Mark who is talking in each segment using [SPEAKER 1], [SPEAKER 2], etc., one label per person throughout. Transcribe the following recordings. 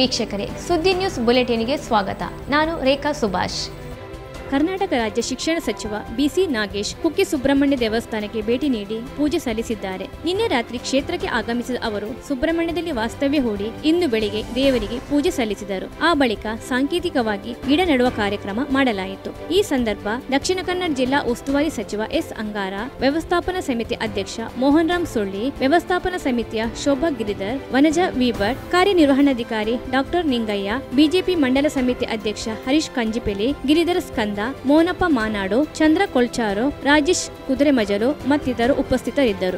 [SPEAKER 1] ವೀಕ್ಷಕರೇ ಸುದ್ದಿ ನ್ಯೂಸ್ ಬುಲೆಟಿನ್ಗೆ ಸ್ವಾಗತ ನಾನು ರೇಖಾ ಸುಭಾಷ್
[SPEAKER 2] ಕರ್ನಾಟಕ ರಾಜ್ಯ ಶಿಕ್ಷಣ ಸಚಿವ ಬಿಸಿ ನಾಗೇಶ್ ಕುಕ್ಕೆ ಸುಬ್ರಹ್ಮಣ್ಯ ದೇವಸ್ಥಾನಕ್ಕೆ ಭೇಟಿ ನೀಡಿ ಪೂಜೆ ಸಲ್ಲಿಸಿದ್ದಾರೆ ನಿನ್ನೆ ರಾತ್ರಿ ಕ್ಷೇತ್ರಕ್ಕೆ ಆಗಮಿಸಿದ ಅವರು ಸುಬ್ರಹ್ಮಣ್ಯದಲ್ಲಿ ವಾಸ್ತವ್ಯ ಹೂಡಿ ಇಂದು ಬೆಳಿಗ್ಗೆ ದೇವರಿಗೆ ಪೂಜೆ ಸಲ್ಲಿಸಿದರು ಆ ಬಳಿಕ ಸಾಂಕೇತಿಕವಾಗಿ ಗಿಡ ನೆಡುವ ಕಾರ್ಯಕ್ರಮ ಮಾಡಲಾಯಿತು ಈ ಸಂದರ್ಭ ದಕ್ಷಿಣ ಕನ್ನಡ ಜಿಲ್ಲಾ ಉಸ್ತುವಾರಿ ಸಚಿವ ಎಸ್ ಅಂಗಾರ ವ್ಯವಸ್ಥಾಪನಾ ಸಮಿತಿ ಅಧ್ಯಕ್ಷ ಮೋಹನ್ ರಾಮ್ ಸುಳ್ಳಿ ವ್ಯವಸ್ಥಾಪನಾ ಸಮಿತಿಯ ಶೋಭಾ ಗಿರಿಧರ್ ವನಜಾ ವಿಭಟ್ ಕಾರ್ಯನಿರ್ವಹಣಾಧಿಕಾರಿ ಡಾಕ್ಟರ್ ನಿಂಗಯ್ಯ ಬಿಜೆಪಿ ಮಂಡಲ ಸಮಿತಿ ಅಧ್ಯಕ್ಷ ಹರೀಶ್ ಕಂಜಿಪೆಲಿ ಗಿರಿಧರ ಸ್ಕಂದ ಮೋನಪ್ಪ ಮಾನಾಡು ಚಂದ್ರ ಕೊಳ್ಚಾರು ರಾಜೇಶ್ ಕುದುರೆಮಜಲು ಮತ್ತಿತರರು ಉಪಸ್ಥಿತರಿದ್ದರು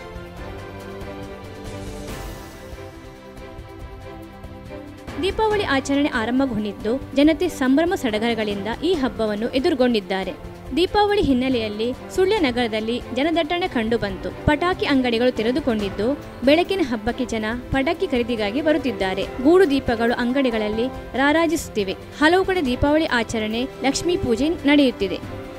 [SPEAKER 2] ದೀಪಾವಳಿ ಆಚರಣೆ ಆರಂಭಗೊಂಡಿದ್ದು ಜನತೆ ಸಂಭ್ರಮ ಸಡಗರಗಳಿಂದ ಈ ಹಬ್ಬವನ್ನು ಎದುರುಗೊಂಡಿದ್ದಾರೆ ದೀಪಾವಳಿ ಹಿನ್ನೆಲೆಯಲ್ಲಿ ಸುಳ್ಯ ನಗರದಲ್ಲಿ ಜನದಟ್ಟಣೆ ಕಂಡುಬಂತು ಪಟಾಕಿ ಅಂಗಡಿಗಳು ತೆರೆದುಕೊಂಡಿದ್ದು ಬೆಳಕಿನ ಹಬ್ಬಕ್ಕೆ ಜನ ಪಟಾಕಿ ಖರೀದಿಗಾಗಿ ಬರುತ್ತಿದ್ದಾರೆ ಗೂಡು ದೀಪಗಳು ಅಂಗಡಿಗಳಲ್ಲಿ ರಾರಾಜಿಸುತ್ತಿವೆ ಹಲವು ಕಡೆ ದೀಪಾವಳಿ ಆಚರಣೆ ಲಕ್ಷ್ಮೀ ಪೂಜೆ ನಡೆಯುತ್ತಿದೆ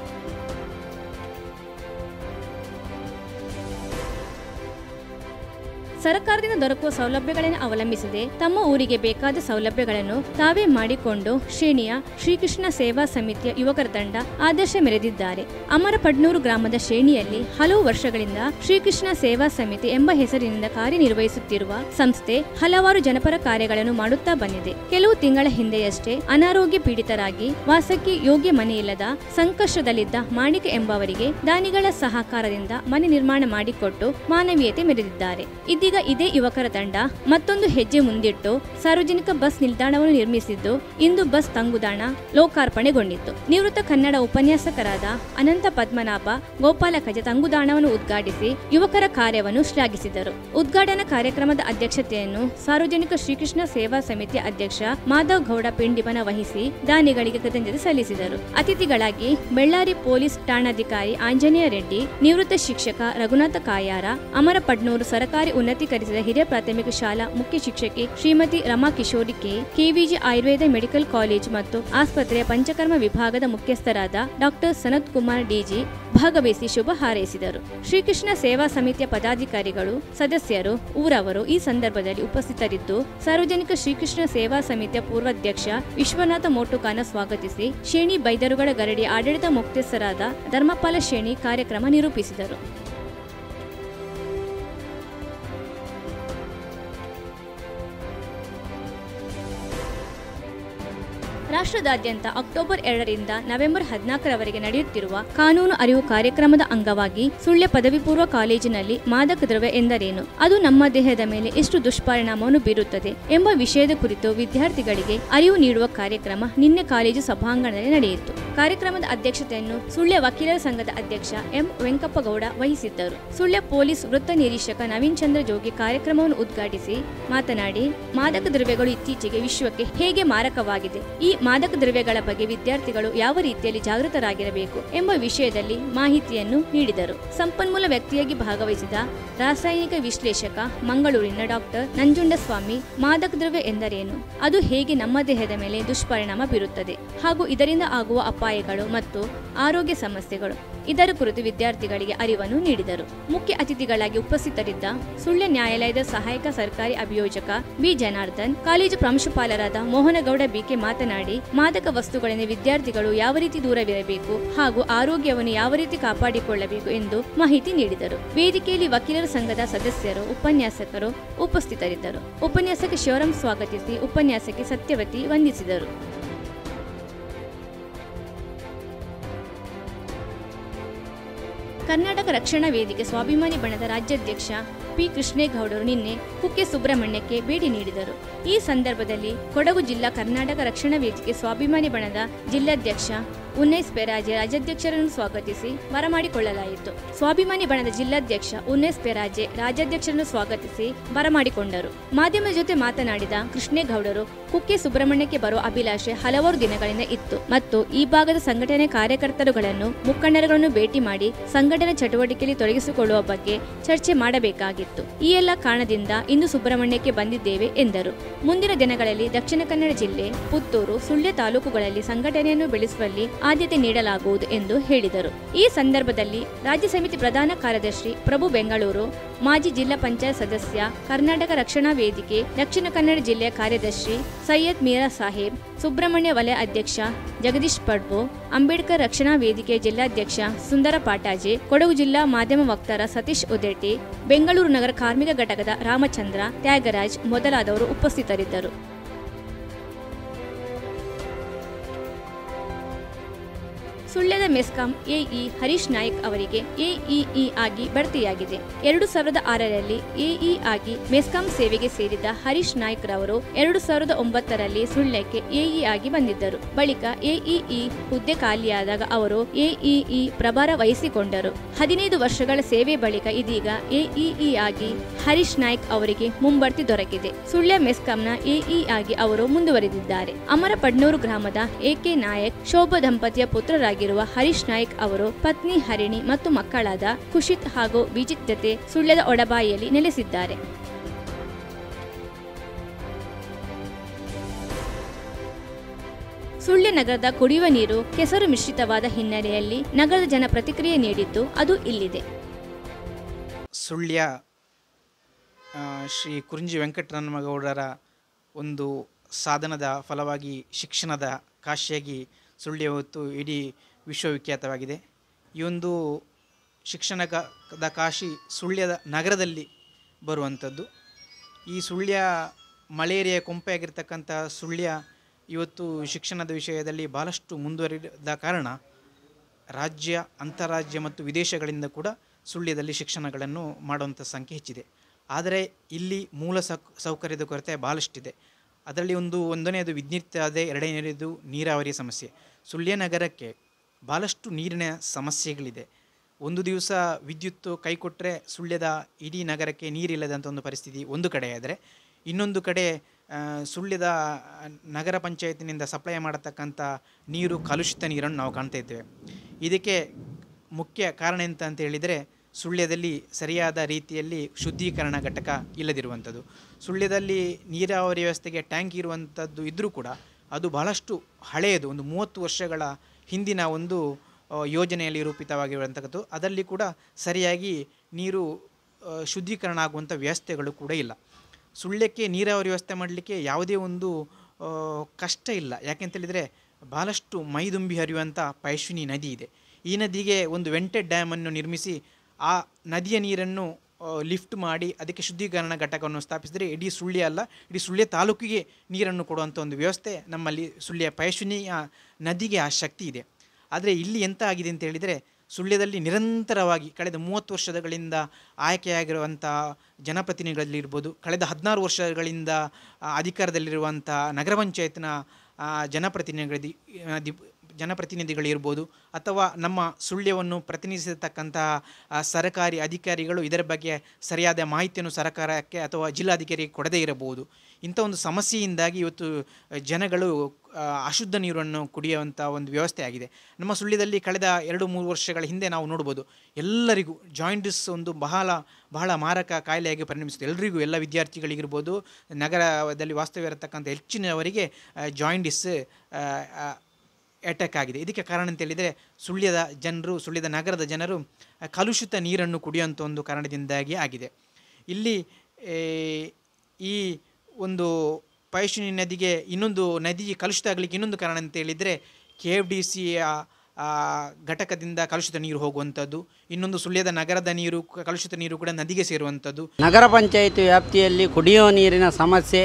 [SPEAKER 2] ಸರ್ಕಾರದಿಂದ ದೊರಕುವ ಸೌಲಭ್ಯಗಳನ್ನು ಅವಲಂಬಿಸದೆ ತಮ್ಮ ಊರಿಗೆ ಬೇಕಾದ ಸೌಲಭ್ಯಗಳನ್ನು ತಾವೇ ಮಾಡಿಕೊಂಡು ಶ್ರೇಣಿಯ ಶ್ರೀಕೃಷ್ಣ ಸೇವಾ ಸಮಿತಿಯ ಯುವಕರ ತಂಡ ಆದರ್ಶ ಮೆರೆದಿದ್ದಾರೆ ಅಮರಪಡ್ನೂರು ಗ್ರಾಮದ ಶ್ರೇಣಿಯಲ್ಲಿ ಹಲವು ವರ್ಷಗಳಿಂದ ಶ್ರೀಕೃಷ್ಣ ಸೇವಾ ಸಮಿತಿ ಎಂಬ ಹೆಸರಿನಿಂದ ಕಾರ್ಯನಿರ್ವಹಿಸುತ್ತಿರುವ ಸಂಸ್ಥೆ ಹಲವಾರು ಜನಪರ ಕಾರ್ಯಗಳನ್ನು ಮಾಡುತ್ತಾ ಬಂದಿದೆ ಕೆಲವು ತಿಂಗಳ ಹಿಂದೆಯಷ್ಟೇ ಅನಾರೋಗ್ಯ ಪೀಡಿತರಾಗಿ ವಾಸಕ್ಕೆ ಯೋಗ್ಯ ಮನೆಯಿಲ್ಲದ ಸಂಕಷ್ಟದಲ್ಲಿದ್ದ ಮಾಣಿಕ ಎಂಬವರಿಗೆ ದಾನಿಗಳ ಸಹಕಾರದಿಂದ ಮನೆ ನಿರ್ಮಾಣ ಮಾಡಿಕೊಟ್ಟು ಮಾನವೀಯತೆ ಮೆರೆದಿದ್ದಾರೆ ಇದೀಗ ಇದೇ ಯುವಕರ ತಂಡ ಮತ್ತೊಂದು ಹೆಜ್ಜೆ ಮುಂದಿಟ್ಟು ಸಾರ್ವಜನಿಕ ಬಸ್ ನಿಲ್ದಾಣವನ್ನು ನಿರ್ಮಿಸಿದ್ದು ಇಂದು ಬಸ್ ತಂಗುದಾಣ ಲೋಕಾರ್ಪಣೆಗೊಂಡಿತ್ತು ನಿವೃತ್ತ ಕನ್ನಡ ಉಪನ್ಯಾಸಕರಾದ ಅನಂತ ಪದ್ಮನಾಭ ಗೋಪಾಲ ಕಜ ತಂಗುದಾಣವನ್ನು ಉದ್ಘಾಟಿಸಿ ಯುವಕರ ಕಾರ್ಯವನ್ನು ಶ್ಲಾಘಿಸಿದರು ಉದ್ಘಾಟನಾ ಕಾರ್ಯಕ್ರಮದ ಅಧ್ಯಕ್ಷತೆಯನ್ನು ಸಾರ್ವಜನಿಕ ಶ್ರೀಕೃಷ್ಣ ಸೇವಾ ಸಮಿತಿಯ ಅಧ್ಯಕ್ಷ ಮಾಧವ್ ಗೌಡ ಪಿಂಡಿಮನ ವಹಿಸಿ ದಾನಿಗಳಿಗೆ ಕೃತಜ್ಞತೆ ಸಲ್ಲಿಸಿದರು ಅತಿಥಿಗಳಾಗಿ ಬೆಳ್ಳಾರಿ ಪೊಲೀಸ್ ಠಾಣಾಧಿಕಾರಿ ಆಂಜನೇಯ ರೆಡ್ಡಿ ನಿವೃತ್ತ ಶಿಕ್ಷಕ ರಘುನಾಥ ಕಾಯಾರ ಅಮರಪಡ್ನೂರು ಸರ್ಕಾರಿ ಉನ್ನತೀಕರಿಸಿದ ಹಿರಿಯ ಪ್ರಾಥಮಿಕ ಶಾಲಾ ಮುಖ್ಯ ಶಿಕ್ಷಕಿ Shrimati Rama Kishori K KVG Ayurveda medical college ಮತ್ತು ಆಸ್ಪತ್ರೆಯ ಪಂಚಕರ್ಮ ವಿಭಾಗದ ಮುಖ್ಯಸ್ಥರಾದ ಡಾಕ್ಟರ್ ಸನತ್ ಕುಮಾರ್ ಡಿಜಿ ಭಾಗವಹಿಸಿ ಶುಭ ಹಾರೈಸಿದರು ಶ್ರೀಕೃಷ್ಣ ಸೇವಾ ಸಮಿತಿಯ ಪದಾಧಿಕಾರಿಗಳು ಸದಸ್ಯರು ಊರವರು ಈ ಸಂದರ್ಭದಲ್ಲಿ ಉಪಸ್ಥಿತರಿದ್ದು ಸಾರ್ವಜನಿಕ ಶ್ರೀಕೃಷ್ಣ ಸೇವಾ ಸಮಿತಿಯ ಪೂರ್ವಾಧ್ಯಕ್ಷ ವಿಶ್ವನಾಥ ಮೋಟುಕಾನ ಸ್ವಾಗತಿಸಿ ಶೇಣಿ ಬೈದರುಗಳ ಗರಡಿ ಆಡಳಿತ ಮುಖ್ಯಸ್ಥರಾದ ಧರ್ಮಪಾಲ ಶೇಣಿ ಕಾರ್ಯಕ್ರಮ ನಿರೂಪಿಸಿದರು ರಾಷ್ಟ್ರದಾದ್ಯಂತ ಅಕ್ಟೋಬರ್ ಎರಡರಿಂದ ನವೆಂಬರ್ ಹದಿನಾಲ್ಕರವರೆಗೆ ನಡೆಯುತ್ತಿರುವ ಕಾನೂನು ಅರಿವು ಕಾರ್ಯಕ್ರಮದ ಅಂಗವಾಗಿ ಸುಳ್ಯ ಪದವಿ ಪೂರ್ವ ಕಾಲೇಜಿನಲ್ಲಿ ಮಾದಕ ದ್ರವ್ಯ ಎಂದರೇನು ಅದು ನಮ್ಮ ದೇಹದ ಮೇಲೆ ಎಷ್ಟು ದುಷ್ಪರಿಣಾಮವನ್ನು ಬೀರುತ್ತದೆ ಎಂಬ ವಿಷಯದ ಕುರಿತು ವಿದ್ಯಾರ್ಥಿಗಳಿಗೆ ಅರಿವು ನೀಡುವ ಕಾರ್ಯಕ್ರಮ ನಿನ್ನೆ ಕಾಲೇಜು ಸಭಾಂಗಣದಲ್ಲಿ ನಡೆಯಿತು ಕಾರ್ಯಕ್ರಮದ ಅಧ್ಯಕ್ಷತೆಯನ್ನು ಸುಳ್ಯ ವಕೀಲರ ಸಂಘದ ಅಧ್ಯಕ್ಷ ಎಂ ವೆಂಕಪ್ಪಗೌಡ ವಹಿಸಿದ್ದರು ಸುಳ್ಯ ಪೊಲೀಸ್ ವೃತ್ತ ನಿರೀಕ್ಷಕ ನವೀನ್ ಚಂದ್ರ ಜೋಗಿ ಕಾರ್ಯಕ್ರಮವನ್ನು ಉದ್ಘಾಟಿಸಿ ಮಾತನಾಡಿ ಮಾದಕ ದ್ರವ್ಯಗಳು ಇತ್ತೀಚೆಗೆ ವಿಶ್ವಕ್ಕೆ ಹೇಗೆ ಮಾರಕವಾಗಿದೆ ಈ ಮಾದಕ ದ್ರವ್ಯಗಳ ಬಗ್ಗೆ ವಿದ್ಯಾರ್ಥಿಗಳು ಯಾವ ರೀತಿಯಲ್ಲಿ ಜಾಗೃತರಾಗಿರಬೇಕು ಎಂಬ ವಿಷಯದಲ್ಲಿ ಮಾಹಿತಿಯನ್ನು ನೀಡಿದರು ಸಂಪನ್ಮೂಲ ವ್ಯಕ್ತಿಯಾಗಿ ಭಾಗವಹಿಸಿದ ರಾಸಾಯನಿಕ ವಿಶ್ಲೇಷಕ ಮಂಗಳೂರಿನ ಡಾಕ್ಟರ್ ನಂಜುಂಡಸ್ವಾಮಿ ಮಾದಕ ದ್ರವ್ಯ ಎಂದರೇನು ಅದು ಹೇಗೆ ನಮ್ಮ ದೇಹದ ಮೇಲೆ ದುಷ್ಪರಿಣಾಮ ಬೀರುತ್ತದೆ ಹಾಗೂ ಇದರಿಂದ ಆಗುವ ಅಪಾಯಗಳು ಮತ್ತು ಆರೋಗ್ಯ ಸಮಸ್ಯೆಗಳು ಇದರ ಕುರಿತು ವಿದ್ಯಾರ್ಥಿಗಳಿಗೆ ಅರಿವನ್ನು ನೀಡಿದರು ಮುಖ್ಯ ಅತಿಥಿಗಳಾಗಿ ಉಪಸ್ಥಿತರಿದ್ದ ಸುಳ್ಯ ನ್ಯಾಯಾಲಯದ ಸಹಾಯಕ ಸರ್ಕಾರಿ ಅಭಿಯೋಜಕ ಬಿ ಜನಾರ್ದನ್ ಕಾಲೇಜು ಪ್ರಾಂಶುಪಾಲರಾದ ಮೋಹನಗೌಡ ಬಿಕೆ ಮಾತನಾಡಿ ಮಾದಕ ವಸ್ತುಗಳಿಂದ ವಿದ್ಯಾರ್ಥಿಗಳು ಯಾವ ರೀತಿ ದೂರವಿರಬೇಕು ಹಾಗೂ ಆರೋಗ್ಯವನ್ನು ಯಾವ ರೀತಿ ಕಾಪಾಡಿಕೊಳ್ಳಬೇಕು ಎಂದು ಮಾಹಿತಿ ನೀಡಿದರು ವೇದಿಕೆಯಲ್ಲಿ ವಕೀಲರ ಸಂಘದ ಸದಸ್ಯರು ಉಪನ್ಯಾಸಕರು ಉಪಸ್ಥಿತರಿದ್ದರು ಉಪನ್ಯಾಸಕ ಶಿವರಾಮ್ ಸ್ವಾಗತಿಸಿ ಉಪನ್ಯಾಸಕಿ ಸತ್ಯವತಿ ವಂದಿಸಿದರು ಕರ್ನಾಟಕ ರಕ್ಷಣಾ ವೇದಿಕೆ ಸ್ವಾಭಿಮಾನಿ ಬಣದ ರಾಜ್ಯಾಧ್ಯಕ್ಷ ಪಿ ಕೃಷ್ಣೇಗೌಡರು ನಿನ್ನೆ ಕುಕ್ಕೆ ಸುಬ್ರಹ್ಮಣ್ಯಕ್ಕೆ ಭೇಟಿ ನೀಡಿದರು ಈ ಸಂದರ್ಭದಲ್ಲಿ ಕೊಡಗು ಜಿಲ್ಲಾ ಕರ್ನಾಟಕ ರಕ್ಷಣಾ ವೇದಿಕೆ ಸ್ವಾಭಿಮಾನಿ ಬಣದ ಜಿಲ್ಲಾಧ್ಯಕ್ಷ ಉನ್ನೈಸ್ ಪೆರಾಜೆ ರಾಜ್ಯಾಧ್ಯಕ್ಷರನ್ನು ಸ್ವಾಗತಿಸಿ ಬರಮಾಡಿಕೊಳ್ಳಲಾಯಿತು ಸ್ವಾಭಿಮಾನಿ ಬಣದ ಜಿಲ್ಲಾಧ್ಯಕ್ಷ ಉನ್ನೈಸ್ ಪೆರಾಜೆ ರಾಜ್ಯಾಧ್ಯಕ್ಷರನ್ನು ಸ್ವಾಗತಿಸಿ ಬರಮಾಡಿಕೊಂಡರು ಮಾಧ್ಯಮದ ಜೊತೆ ಮಾತನಾಡಿದ ಕೃಷ್ಣೇಗೌಡರು ಕುಕ್ಕೆ ಸುಬ್ರಹ್ಮಣ್ಯಕ್ಕೆ ಬರುವ ಅಭಿಲಾಷೆ ಹಲವಾರು ದಿನಗಳಿಂದ ಇತ್ತು ಮತ್ತು ಈ ಭಾಗದ ಸಂಘಟನೆ ಕಾರ್ಯಕರ್ತರುಗಳನ್ನು ಮುಖಂಡರುಗಳನ್ನು ಭೇಟಿ ಮಾಡಿ ಸಂಘಟನಾ ಚಟುವಟಿಕೆಯಲ್ಲಿ ತೊಡಗಿಸಿಕೊಳ್ಳುವ ಬಗ್ಗೆ ಚರ್ಚೆ ಮಾಡಬೇಕಾಗಿತ್ತು ಈ ಎಲ್ಲ ಕಾರಣದಿಂದ ಇಂದು ಸುಬ್ರಹ್ಮಣ್ಯಕ್ಕೆ ಬಂದಿದ್ದೇವೆ ಎಂದರು ಮುಂದಿನ ದಿನಗಳಲ್ಲಿ ದಕ್ಷಿಣ ಕನ್ನಡ ಜಿಲ್ಲೆ ಪುತ್ತೂರು ಸುಳ್ಯ ತಾಲೂಕುಗಳಲ್ಲಿ ಸಂಘಟನೆಯನ್ನು ಬೆಳೆಸುವಲ್ಲಿ ಆದ್ಯತೆ ನೀಡಲಾಗುವುದು ಎಂದು ಹೇಳಿದರು ಈ ಸಂದರ್ಭದಲ್ಲಿ ರಾಜ್ಯ ಸಮಿತಿ ಪ್ರಧಾನ ಕಾರ್ಯದರ್ಶಿ ಪ್ರಭು ಬೆಂಗಳೂರು ಮಾಜಿ ಜಿಲ್ಲಾ ಪಂಚಾಯತ್ ಸದಸ್ಯ ಕರ್ನಾಟಕ ರಕ್ಷಣಾ ವೇದಿಕೆ ದಕ್ಷಿಣ ಕನ್ನಡ ಜಿಲ್ಲೆಯ ಕಾರ್ಯದರ್ಶಿ ಸೈಯದ್ ಮೀರಾ ಸಾಹೇಬ್ ಸುಬ್ರಹ್ಮಣ್ಯ ವಲಯ ಅಧ್ಯಕ್ಷ ಜಗದೀಶ್ ಪಡ್ಬು ಅಂಬೇಡ್ಕರ್ ರಕ್ಷಣಾ ವೇದಿಕೆ ಜಿಲ್ಲಾಧ್ಯಕ್ಷ ಸುಂದರ ಪಾಟಾಜೆ ಕೊಡಗು ಜಿಲ್ಲಾ ಮಾಧ್ಯಮ ವಕ್ತಾರ ಸತೀಶ್ ಉದೇಟಿ ಬೆಂಗಳೂರು ನಗರ ಕಾರ್ಮಿಕ ಘಟಕದ ರಾಮಚಂದ್ರ ತ್ಯಾಗರಾಜ್ ಮೊದಲಾದವರು ಉಪಸ್ಥಿತರಿದ್ದರು ಸುಳ್ಯದ ಮೆಸ್ಕಾಂ ಎಇ ಹರೀಶ್ ನಾಯಕ್ ಅವರಿಗೆ ಎಇಇ ಆಗಿ ಬಡ್ತಿಯಾಗಿದೆ ಎರಡು ಸಾವಿರದ ಆರರಲ್ಲಿ ಎಇ ಆಗಿ ಮೆಸ್ಕಾಂ ಸೇವೆಗೆ ಸೇರಿದ ಹರೀಶ್ ನಾಯ್ಕ್ ರವರು ಎರಡು ಸಾವಿರದ ಒಂಬತ್ತರಲ್ಲಿ ಸುಳ್ಯಕ್ಕೆ ಎಇ ಆಗಿ ಬಂದಿದ್ದರು ಬಳಿಕ ಎಇಇ ಹುದ್ದೆ ಖಾಲಿಯಾದಾಗ ಅವರು ಎಇಇ ಪ್ರಭಾರ ವಹಿಸಿಕೊಂಡರು ಹದಿನೈದು ವರ್ಷಗಳ ಸೇವೆ ಬಳಿಕ ಇದೀಗ ಎಇಇ ಆಗಿ ಹರೀಶ್ ನಾಯ್ಕ್ ಅವರಿಗೆ ಮುಂಬಡ್ತಿ ದೊರಕಿದೆ ಸುಳ್ಯ ಮೆಸ್ಕಾಂನ ಎಇ ಆಗಿ ಅವರು ಮುಂದುವರೆದಿದ್ದಾರೆ ಅಮರಪಡ್ನೂರು ಗ್ರಾಮದ ಎಕೆ ನಾಯಕ್ ಶೋಭಾ ದಂಪತಿಯ ಪುತ್ರರಾಗಿರುವ ಹರೀಶ್ ನಾಯ್ಕ್ ಅವರು ಪತ್ನಿ ಹರಿಣಿ ಮತ್ತು ಮಕ್ಕಳಾದ ಕುಶಿತ್ ಹಾಗೂ ವಿಜಿತ್ ಜತೆ ಸುಳ್ಯದ ಒಡಬಾಯಿಯಲ್ಲಿ ನೆಲೆಸಿದ್ದಾರೆ ಸುಳ್ಯ ನಗರದ ಕುಡಿಯುವ ನೀರು ಕೆಸರು ಮಿಶ್ರಿತವಾದ ಹಿನ್ನೆಲೆಯಲ್ಲಿ ನಗರದ ಜನ ಪ್ರತಿಕ್ರಿಯೆ ನೀಡಿದ್ದು ಅದು ಇಲ್ಲಿದೆ
[SPEAKER 3] ಸುಳ್ಯ ಆ, ಶ್ರೀ ಕುರಿಂಜಿ ವೆಂಕಟರಮಗೌಡರ ಒಂದು ಸಾಧನದ ಫಲವಾಗಿ ಶಿಕ್ಷಣದ ಕಾಶಿಯಾಗಿ ಸುಳ್ಯ ಹೊತ್ತು ಇಡೀ ವಿಶ್ವವಿಖ್ಯಾತವಾಗಿದೆ ಈ ಒಂದು ಶಿಕ್ಷಣದ ಕಾಶಿ ಸುಳ್ಯದ ನಗರದಲ್ಲಿ ಬರುವಂಥದ್ದು ಈ ಸುಳ್ಯ ಮಲೇರಿಯಾ ಕೊಂಪೆಯಾಗಿರ್ತಕ್ಕಂಥ ಸುಳ್ಯ ಇವತ್ತು ಶಿಕ್ಷಣದ ವಿಷಯದಲ್ಲಿ ಭಾಳಷ್ಟು ಮುಂದುವರಿದ ಕಾರಣ ರಾಜ್ಯ ಅಂತಾರಾಜ್ಯ ಮತ್ತು ವಿದೇಶಗಳಿಂದ ಕೂಡ ಸುಳ್ಯದಲ್ಲಿ ಶಿಕ್ಷಣಗಳನ್ನು ಮಾಡುವಂಥ ಸಂಖ್ಯೆ ಹೆಚ್ಚಿದೆ ಆದರೆ ಇಲ್ಲಿ ಮೂಲ ಸೌಕ್ ಸೌಕರ್ಯದ ಕೊರತೆ ಭಾಳಷ್ಟಿದೆ ಅದರಲ್ಲಿ ಒಂದು ಒಂದನೆಯದು ವಿದ್ಯುತ್ ಅದೇ ಎರಡನೆಯದು ನೀರಾವರಿ ಸಮಸ್ಯೆ ಸುಳ್ಯ ನಗರಕ್ಕೆ ಭಾಳಷ್ಟು ನೀರಿನ ಸಮಸ್ಯೆಗಳಿದೆ ಒಂದು ದಿವಸ ವಿದ್ಯುತ್ ಕೈ ಕೊಟ್ಟರೆ ಸುಳ್ಯದ ಇಡೀ ನಗರಕ್ಕೆ ನೀರಿಲ್ಲದಂಥ ಒಂದು ಪರಿಸ್ಥಿತಿ ಒಂದು ಕಡೆ ಆದರೆ ಇನ್ನೊಂದು ಕಡೆ ಆ, ಸುಳ್ಯದ ನಗರ ಪಂಚಾಯತಿನಿಂದ ಸಪ್ಲೈ ಮಾಡತಕ್ಕಂಥ ನೀರು ಕಲುಷಿತ ನೀರನ್ನು ನಾವು ಕಾಣ್ತಾ ಇದ್ದೇವೆ ಇದಕ್ಕೆ ಮುಖ್ಯ ಕಾರಣ ಎಂತ ಅಂತ ಹೇಳಿದರೆ ಸುಳ್ಯದಲ್ಲಿ ಸರಿಯಾದ ರೀತಿಯಲ್ಲಿ ಶುದ್ಧೀಕರಣ ಘಟಕ ಇಲ್ಲದಿರುವಂಥದ್ದು ಸುಳ್ಯದಲ್ಲಿ ನೀರಾವರಿ ವ್ಯವಸ್ಥೆಗೆ ಟ್ಯಾಂಕ್ ಇರುವಂಥದ್ದು ಇದ್ದರೂ ಕೂಡ ಅದು ಬಹಳಷ್ಟು ಹಳೆಯದು ಒಂದು ಮೂವತ್ತು ವರ್ಷಗಳ ಹಿಂದಿನ ಒಂದು ಆ, ಯೋಜನೆಯಲ್ಲಿ ರೂಪಿತವಾಗಿರುವಂಥದ್ದು ಅದರಲ್ಲಿ ಕೂಡ ಸರಿಯಾಗಿ ನೀರು ಆ, ಶುದ್ಧೀಕರಣ ಆಗುವಂಥ ವ್ಯವಸ್ಥೆಗಳು ಕೂಡ ಇಲ್ಲ ಸುಳ್ಯಕ್ಕೆ ನೀರಾವರಿ ವ್ಯವಸ್ಥೆ ಮಾಡಲಿಕ್ಕೆ ಯಾವುದೇ ಒಂದು ಆ, ಕಷ್ಟ ಇಲ್ಲ ಯಾಕೆಂತೇಳಿದರೆ ಭಾಳಷ್ಟು ಮೈದುಂಬಿ ಹರಿಯುವಂಥ ಪೈಶ್ವಿನಿ ನದಿ ಇದೆ ಈ ನದಿಗೆ ಒಂದು ವೆಂಟೆಡ್ ಡ್ಯಾಮನ್ನು ನಿರ್ಮಿಸಿ ಆ ನದಿಯ ನೀರನ್ನು ಲಿಫ್ಟ್ ಮಾಡಿ ಅದಕ್ಕೆ ಶುದ್ಧೀಕರಣ ಘಟಕವನ್ನು ಸ್ಥಾಪಿಸಿದರೆ ಇಡೀ ಸುಳ್ಯ ಅಲ್ಲ ಇಡೀ ಸುಳ್ಯ ತಾಲೂಕಿಗೆ ನೀರನ್ನು ಕೊಡುವಂಥ ಒಂದು ವ್ಯವಸ್ಥೆ ನಮ್ಮಲ್ಲಿ ಸುಳ್ಯ ಪೈಶ್ವಿನಿಯ ನದಿಗೆ ಆ ಶಕ್ತಿ ಇದೆ ಆದರೆ ಇಲ್ಲಿ ಎಂತ ಆಗಿದೆ ಅಂತ ಹೇಳಿದರೆ ಸುಳ್ಯದಲ್ಲಿ ನಿರಂತರವಾಗಿ ಕಳೆದ ಮೂವತ್ತು ವರ್ಷಗಳಿಂದ ಆಯ್ಕೆಯಾಗಿರುವಂಥ ಜನಪ್ರತಿನಿಧಿಗಳಿರ್ಬೋದು ಕಳೆದ ಹದಿನಾರು ವರ್ಷಗಳಿಂದ ಆ, ಅಧಿಕಾರದಲ್ಲಿರುವಂಥ ನಗರ ಪಂಚಾಯತ್ನ ಆ, ಜನಪ್ರತಿನಿಧಿ ದಿ- ಜನಪ್ರತಿನಿಧಿಗಳಿರ್ಬೋದು ಅಥವಾ ನಮ್ಮ ಸುಳ್ಯವನ್ನು ಪ್ರತಿನಿಧಿಸತಕ್ಕಂತಹ ಆ, ಸರ್ಕಾರಿ ಅಧಿಕಾರಿಗಳು ಇದರ ಬಗ್ಗೆ ಸರಿಯಾದ ಮಾಹಿತಿಯನ್ನು ಸರ್ಕಾರಕ್ಕೆ ಅಥವಾ ಜಿಲ್ಲಾಧಿಕಾರಿಗೆ ಕೊಡದೇ ಇರಬಹುದು ಇಂಥ ಒಂದು ಸಮಸ್ಯೆಯಿಂದಾಗಿ ಇವತ್ತು ಜನಗಳು ಆ, ಅಶುದ್ಧ ನೀರನ್ನು ಕುಡಿಯುವಂಥ ಒಂದು ವ್ಯವಸ್ಥೆ ಆಗಿದೆ ನಮ್ಮ ಸುಳ್ಯದಲ್ಲಿ ಕಳೆದ ಎರಡು ಮೂರು ವರ್ಷಗಳ ಹಿಂದೆ ನಾವು ನೋಡ್ಬೋದು ಎಲ್ಲರಿಗೂ ಜಾಯಿಂಟಿಸ್ ಒಂದು ಬಹಳ ಬಹಳ ಮಾರಕ ಕಾಯಿಲೆಯಾಗಿ ಪರಿಣಮಿಸುತ್ತೆ ಎಲ್ಲರಿಗೂ ಎಲ್ಲ ವಿದ್ಯಾರ್ಥಿಗಳಿಗಿರ್ಬೋದು ನಗರದಲ್ಲಿ ವಾಸ್ತವ್ಯ ಇರತಕ್ಕಂಥ ಹೆಚ್ಚಿನವರಿಗೆ ಜಾಯಿಂಟಿಸ್ ಅಟ್ಯಾಕ್ ಆಗಿದೆ ಇದಕ್ಕೆ ಕಾರಣ ಅಂತ ಹೇಳಿದರೆ ಸುಳ್ಯದ ಜನರು ಸುಳ್ಯದ ನಗರದ ಜನರು ಆ, ಕಲುಷಿತ ನೀರನ್ನು ಕುಡಿಯುವಂಥ ಒಂದು ಕಾರಣದಿಂದಾಗಿ ಆಗಿದೆ ಇಲ್ಲಿ ಏ, ಈ ಒಂದು ಪೈಶುನಿ ನದಿಗೆ ಇನ್ನೊಂದು ನದಿ ಕಲುಷಿತ ಆಗಲಿಕ್ಕೆ ಇನ್ನೊಂದು ಕಾರಣ ಅಂತ ಹೇಳಿದರೆ ಕೆ ಎಫ್ ಡಿ ಸಿಯ ಘಟಕದಿಂದ ಕಲುಷಿತ ನೀರು ಹೋಗುವಂಥದ್ದು ಇನ್ನೊಂದು ಸುಳ್ಯದ ನಗರದ ನೀರು ಕ- ಕಲುಷಿತ ನೀರು ಕೂಡ ನದಿಗೆ ಸೇರುವಂಥದ್ದು
[SPEAKER 4] ನಗರ ಪಂಚಾಯಿತಿ ವ್ಯಾಪ್ತಿಯಲ್ಲಿ ಕುಡಿಯುವ ನೀರಿನ ಸಮಸ್ಯೆ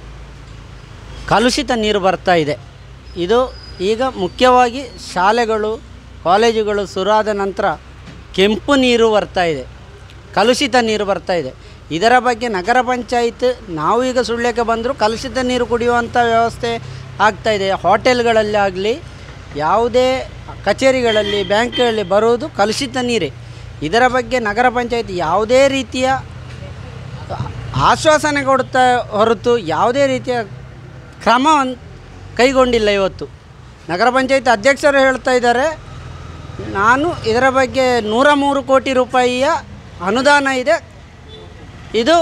[SPEAKER 4] ಕಲುಷಿತ ನೀರು ಬರ್ತಾ ಇದೆ ಇದು ಈಗ ಮುಖ್ಯವಾಗಿ ಶಾಲೆಗಳು ಕಾಲೇಜುಗಳು ಶುರುವಾದ ನಂತರ ಕೆಂಪು ನೀರು ಬರ್ತಾ ಇದೆ ಕಲುಷಿತ ನೀರು ಬರ್ತಾ ಇದೆ ಇದರ ಬಗ್ಗೆ ನಗರ ಪಂಚಾಯತ್ ನಾವು ಈಗ ಸುಳ್ಯಕ್ಕೆ ಬಂದರೂ ಕಲುಷಿತ ನೀರು ಕುಡಿಯುವಂಥ ವ್ಯವಸ್ಥೆ ಆಗ್ತಾ ಇದೆ ಹೋಟೆಲ್ಗಳಲ್ಲಿ ಆಗಲಿ ಯಾವುದೇ ಕಚೇರಿಗಳಲ್ಲಿ ಬ್ಯಾಂಕ್ಗಳಲ್ಲಿ ಬರುವುದು ಕಲುಷಿತ ನೀರೇ ಇದರ ಬಗ್ಗೆ ನಗರ ಪಂಚಾಯತ್ ಯಾವುದೇ ರೀತಿಯ ಆಶ್ವಾಸನೆ ಕೊಡುತ್ತಾ ಹೊರತು ಯಾವುದೇ ರೀತಿಯ ಕ್ರಮವನ್ನು ಕೈಗೊಂಡಿಲ್ಲ ಇವತ್ತು ನಗರ ಪಂಚಾಯತ್ ಅಧ್ಯಕ್ಷರು ಹೇಳ್ತಾ ಇದ್ದಾರೆ ನಾನು ಇದರ ಬಗ್ಗೆ ನೂರ ಮೂರು ಕೋಟಿ ರೂಪಾಯಿಯ ಅನುದಾನ ಇದೆ ಇದು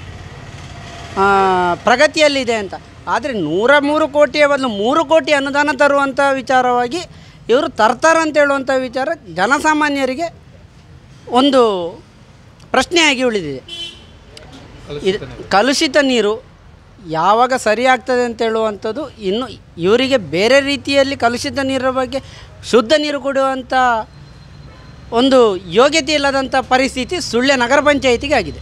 [SPEAKER 4] ಆ, ಪ್ರಗತಿಯಲ್ಲಿದೆ ಅಂತ ಆದರೆ ನೂರ ಮೂರು ಕೋಟಿಯ ಬದಲು ಮೂರು ಕೋಟಿ ಅನುದಾನ ತರುವಂಥ ವಿಚಾರವಾಗಿ ಇವರು ತರ್ತಾರೆ ಅಂತ ಹೇಳುವಂಥ ವಿಚಾರ ಜನಸಾಮಾನ್ಯರಿಗೆ ಒಂದು ಪ್ರಶ್ನೆಯಾಗಿ ಉಳಿದಿದೆ ಇದು ಕಲುಷಿತ ನೀರು ಯಾವಾಗ ಸರಿಯಾಗ್ತದೆ ಅಂತ ಹೇಳುವಂಥದ್ದು ಇನ್ನು ಇವರಿಗೆ ಬೇರೆ ರೀತಿಯಲ್ಲಿ ಕಲುಷಿತ ನೀರಿನ ಬಗ್ಗೆ ಶುದ್ಧ ನೀರು ಕೊಡುವಂಥ ಒಂದು ಯೋಗ್ಯತೆ ಇಲ್ಲದಂಥ ಪರಿಸ್ಥಿತಿ ಸುಳ್ಯ ನಗರ ಪಂಚಾಯಿತಿಗೆ ಆಗಿದೆ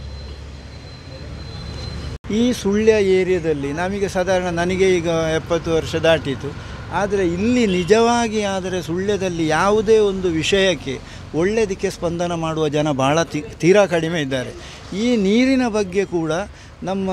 [SPEAKER 5] ಈ ಸುಳ್ಯ ಏರಿಯಾದಲ್ಲಿ ನಮಗೆ ಸಾಧಾರಣ ನನಗೆ ಈಗ ಎಪ್ಪತ್ತು ವರ್ಷ ದಾಟಿತು ಆದರೆ ಇಲ್ಲಿ ನಿಜವಾಗಿ ಆದರೆ ಸುಳ್ಯದಲ್ಲಿ ಯಾವುದೇ ಒಂದು ವಿಷಯಕ್ಕೆ ಒಳ್ಳೆಯದಕ್ಕೆ ಸ್ಪಂದನ ಮಾಡುವ ಜನ ಬಹಳ ತಿ ತೀರಾ ಕಡಿಮೆ ಇದ್ದಾರೆ ಈ ನೀರಿನ ಬಗ್ಗೆ ಕೂಡ ನಮ್ಮ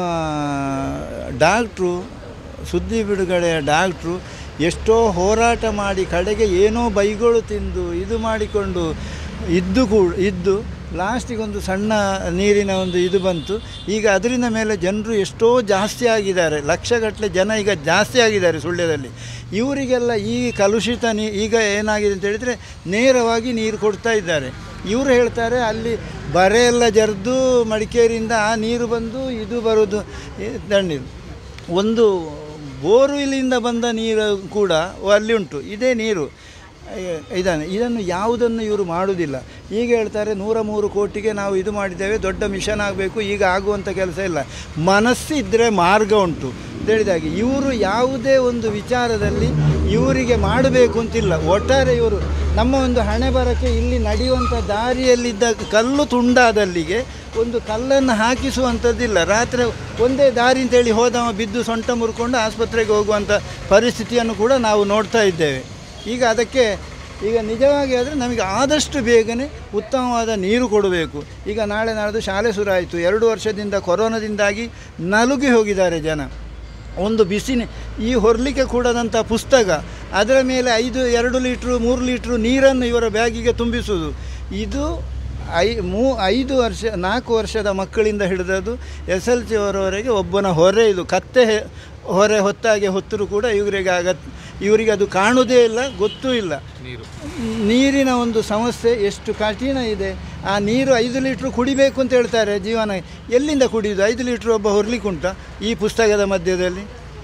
[SPEAKER 5] ಡಾಕ್ಟ್ರು ಸುದ್ದಿ ಬಿಡುಗಡೆಯ ಡಾಕ್ಟ್ರು ಎಷ್ಟೋ ಹೋರಾಟ ಮಾಡಿ ಕಡೆಗೆ ಏನೋ ಬೈಗಳು ತಿಂದು ಇದು ಮಾಡಿಕೊಂಡು ಇದ್ದು ಕೂಡ ಇದ್ದು ಲಾಸ್ಟಿಗೆ ಒಂದು ಸಣ್ಣ ನೀರಿನ ಒಂದು ಇದು ಬಂತು ಈಗ ಅದರಿಂದ ಮೇಲೆ ಜನರು ಎಷ್ಟೋ ಜಾಸ್ತಿ ಆಗಿದ್ದಾರೆ ಲಕ್ಷಗಟ್ಟಲೆ ಜನ ಈಗ ಜಾಸ್ತಿ ಆಗಿದ್ದಾರೆ ಸುಳ್ಯದಲ್ಲಿ ಇವರಿಗೆಲ್ಲ ಈ ಕಲುಷಿತ ನೀ ಈಗ ಏನಾಗಿದೆ ಅಂತ ಹೇಳಿದರೆ ನೇರವಾಗಿ ನೀರು ಕೊಡ್ತಾ ಇದ್ದಾರೆ ಇವರು ಹೇಳ್ತಾರೆ ಅಲ್ಲಿ ಬರೆ ಎಲ್ಲ ಜರಿದು ಮಡಿಕೇರಿಯಿಂದ ಆ ನೀರು ಬಂದು ಇದು ಬರೋದು ಈ ತಣ್ಣೀರು ಒಂದು ಬೋರ್ವೆಲಿಂದ ಬಂದ ನೀರು ಕೂಡ ಅಲ್ಲಿ ಉಂಟು ಇದೇ ನೀರು ಇದನ್ನು ಇದನ್ನು ಯಾವುದನ್ನು ಇವರು ಮಾಡುವುದಿಲ್ಲ ಈಗ ಹೇಳ್ತಾರೆ ನೂರ ಮೂರು ಕೋಟಿಗೆ ನಾವು ಇದು ಮಾಡಿದ್ದೇವೆ ದೊಡ್ಡ ಮಿಷನ್ ಆಗಬೇಕು ಈಗ ಆಗುವಂಥ ಕೆಲಸ ಇಲ್ಲ ಮನಸ್ಸಿದ್ದರೆ ಮಾರ್ಗ ಉಂಟು ಅಂತ ಹೇಳಿದಾಗೆ ಇವರು ಯಾವುದೇ ಒಂದು ವಿಚಾರದಲ್ಲಿ ಇವರಿಗೆ ಮಾಡಬೇಕು ಅಂತಿಲ್ಲ ಒಟ್ಟಾರೆ ಇವರು ನಮ್ಮ ಒಂದು ಹಣೆ ಬರಕ್ಕೆ ಇಲ್ಲಿ ನಡೆಯುವಂಥ ದಾರಿಯಲ್ಲಿದ್ದ ಕಲ್ಲು ತುಂಡಾದಲ್ಲಿಗೆ ಒಂದು ಕಲ್ಲನ್ನು ಹಾಕಿಸುವಂಥದ್ದಿಲ್ಲ ರಾತ್ರಿ ಒಂದೇ ದಾರಿ ಅಂತೇಳಿ ಹೋದವ ಬಿದ್ದು ಸೊಂಟ ಮುರ್ಕೊಂಡು ಆಸ್ಪತ್ರೆಗೆ ಹೋಗುವಂಥ ಪರಿಸ್ಥಿತಿಯನ್ನು ಕೂಡ ನಾವು ನೋಡ್ತಾ ಇದ್ದೇವೆ ಈಗ ಅದಕ್ಕೆ ಈಗ ನಿಜವಾಗಿ ಆದರೆ ನಮಗೆ ಆದಷ್ಟು ಬೇಗನೆ ಉತ್ತಮವಾದ ನೀರು ಕೊಡಬೇಕು ಈಗ ನಾಳೆ ನಾಳ್ದು ಶಾಲೆ ಶುರು ಆಯಿತು ಎರಡು ವರ್ಷದಿಂದ ಕೊರೋನಾದಿಂದಾಗಿ ನಲುಗಿ ಹೋಗಿದ್ದಾರೆ ಜನ ಒಂದು ಬಿಸಿನ ಈ ಹೊರಲಿಕ್ಕೆ ಕೂಡದಂಥ ಪುಸ್ತಕ ಅದರ ಮೇಲೆ ಐದು ಎರಡು ಲೀಟ್ರು ಮೂರು ಲೀಟ್ರು ನೀರನ್ನು ಇವರ ಬ್ಯಾಗಿಗೆ ತುಂಬಿಸುವುದು ಇದು ಐ ಮೂ ಐದು ವರ್ಷ ನಾಲ್ಕು ವರ್ಷದ ಮಕ್ಕಳಿಂದ ಹಿಡಿದದ್ದು ಎಸ್ ಎಲ್ ಸಿ ಅವರವರೆಗೆ ಒಬ್ಬನ ಹೊರೆ ಇದು ಕತ್ತೆ ಹೆ- ಹೊರೆ ಹೊತ್ತಾಗೆ ಹೊತ್ತರೂ ಕೂಡ ಇವರಿಗೆ ಆಗತ್ ಇವರಿಗೆ ಅದು ಕಾಣುವುದೇ ಇಲ್ಲ ಗೊತ್ತೂ ಇಲ್ಲ ನೀರಿನ ಒಂದು ಸಮಸ್ಯೆ ಎಷ್ಟು ಕಠಿಣ ಇದೆ ಆ ನೀರು ಐದು ಲೀಟ್ರ್ ಕುಡಿಬೇಕು ಅಂತ ಹೇಳ್ತಾರೆ ಜೀವನ ಎಲ್ಲಿಂದ ಕುಡಿಯೋದು ಐದು ಲೀಟ್ರ್ ಒಬ್ಬ ಹೊರಲಿಕ್ಕುಂಟ ಈ ಪುಸ್ತಕದ ಮಧ್ಯದಲ್ಲಿ